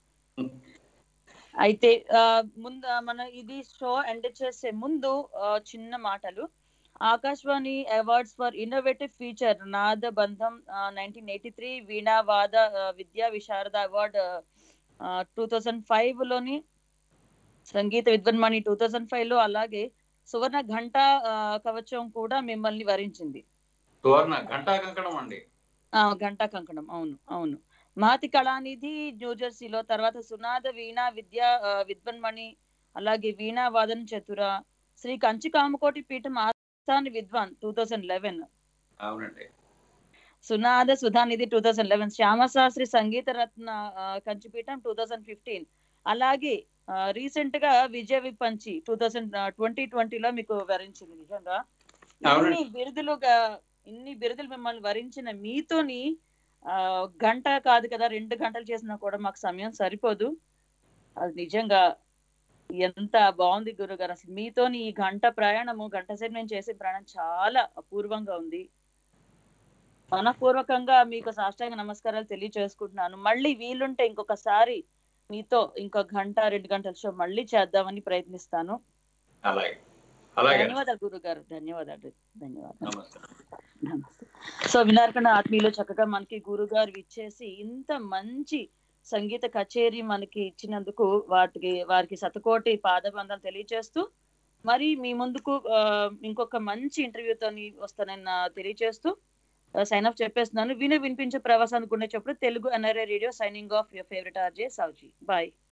అయితే ఆ, ముందు ఆ, మన ఇది షో ఎండ్ చేసే ముందు ఆ, చిన్న మాటలు Akashvani awards for innovative feature Nada Bandham nineteen eighty three వీణావాద ఆ, విద్యా విశారద అవార్డ్ టూ థౌజండ్ ఫైవ్ లోని సంగీత విద్వన్మణి టూ థౌజండ్ ఫైవ్ లో అలాగే సువర్ణ ఘంట ఆ, కవచం కూడా మిమ్మల్ని వరించింది సువర్ణ ఘంటా కంకణం అండి ఆ ఘంటా కంకణం అవును అవును మహతి కళానిధి న్యూజెర్సీలో తర్వాత సునాద వీణా విద్యా ఆ, విద్వన్మణి అలాగే వీణా వాదన చతుర శ్రీ కంచి కామకోటి పీఠం ఆస్థాన విద్వాన్ టూ థౌజండ్ లెవెన్ అవునండి సునాద సుధానిధి టూ థౌజండ్ లెవెన్ శ్యామశాస్త్రి సంగీత రత్న ఆ, కంచిపీఠం టూ థౌజండ్ ఫిఫ్టీన్ అలాగే రీసెంట్ గా విజయ విపంచి టూ థౌజండ్ ట్వంటీ ట్వంటీలో మీకు వరించింది నిజంగా అవునండి. ఇన్ని బిరుదులుగా ఇన్ని బిరుదులు మిమ్మల్ని వరించిన మీతోని ఆ, గంట కాదు కదా రెండు గంటలు చేసినా కూడా మాకు సమయం సరిపోదు అది నిజంగా ఎంత బాగుంది గురుగారు అసలు మీతోని ఈ గంట ప్రయాణము గంట సేపు నేను చేసే ప్రయాణం చాలా అపూర్వంగా ఉంది మనపూర్వకంగా మీకు సాష్టాంగ నమస్కారాలు తెలియచేసుకుంటున్నాను మళ్ళీ వీలుంటే ఇంకొకసారి మీతో ఇంకో గంట రెండు గంటల షో మళ్ళీ చేద్దామని ప్రయత్నిస్తాను అలాగే అలాగే ధన్యవాదాలు గురుగారు ధన్యవాదాలు ధన్యవాదాలు నమస్తే నమస్తే సో విన్నారు కదా ఆత్మీయులు చక్కగా మనకి గురుగారు ఇచ్చేసి ఇంత మంచి సంగీత కచేరీ మనకి ఇచ్చినందుకు వాటికి వారికి శతకోటి పాదబంధాలు తెలియజేస్తూ మరి మీ ముందుకు ఆ, ఇంకొక మంచి ఇంటర్వ్యూతో వస్తానని నా తెలియజేస్తూ సైన్ ఆఫ్ చెప్పేస్తున్నాను విను వినిపించే ప్రవాసానికి ఉండే చెప్పుడు Telugu NRI radio signing off your favourite RJ Souji bye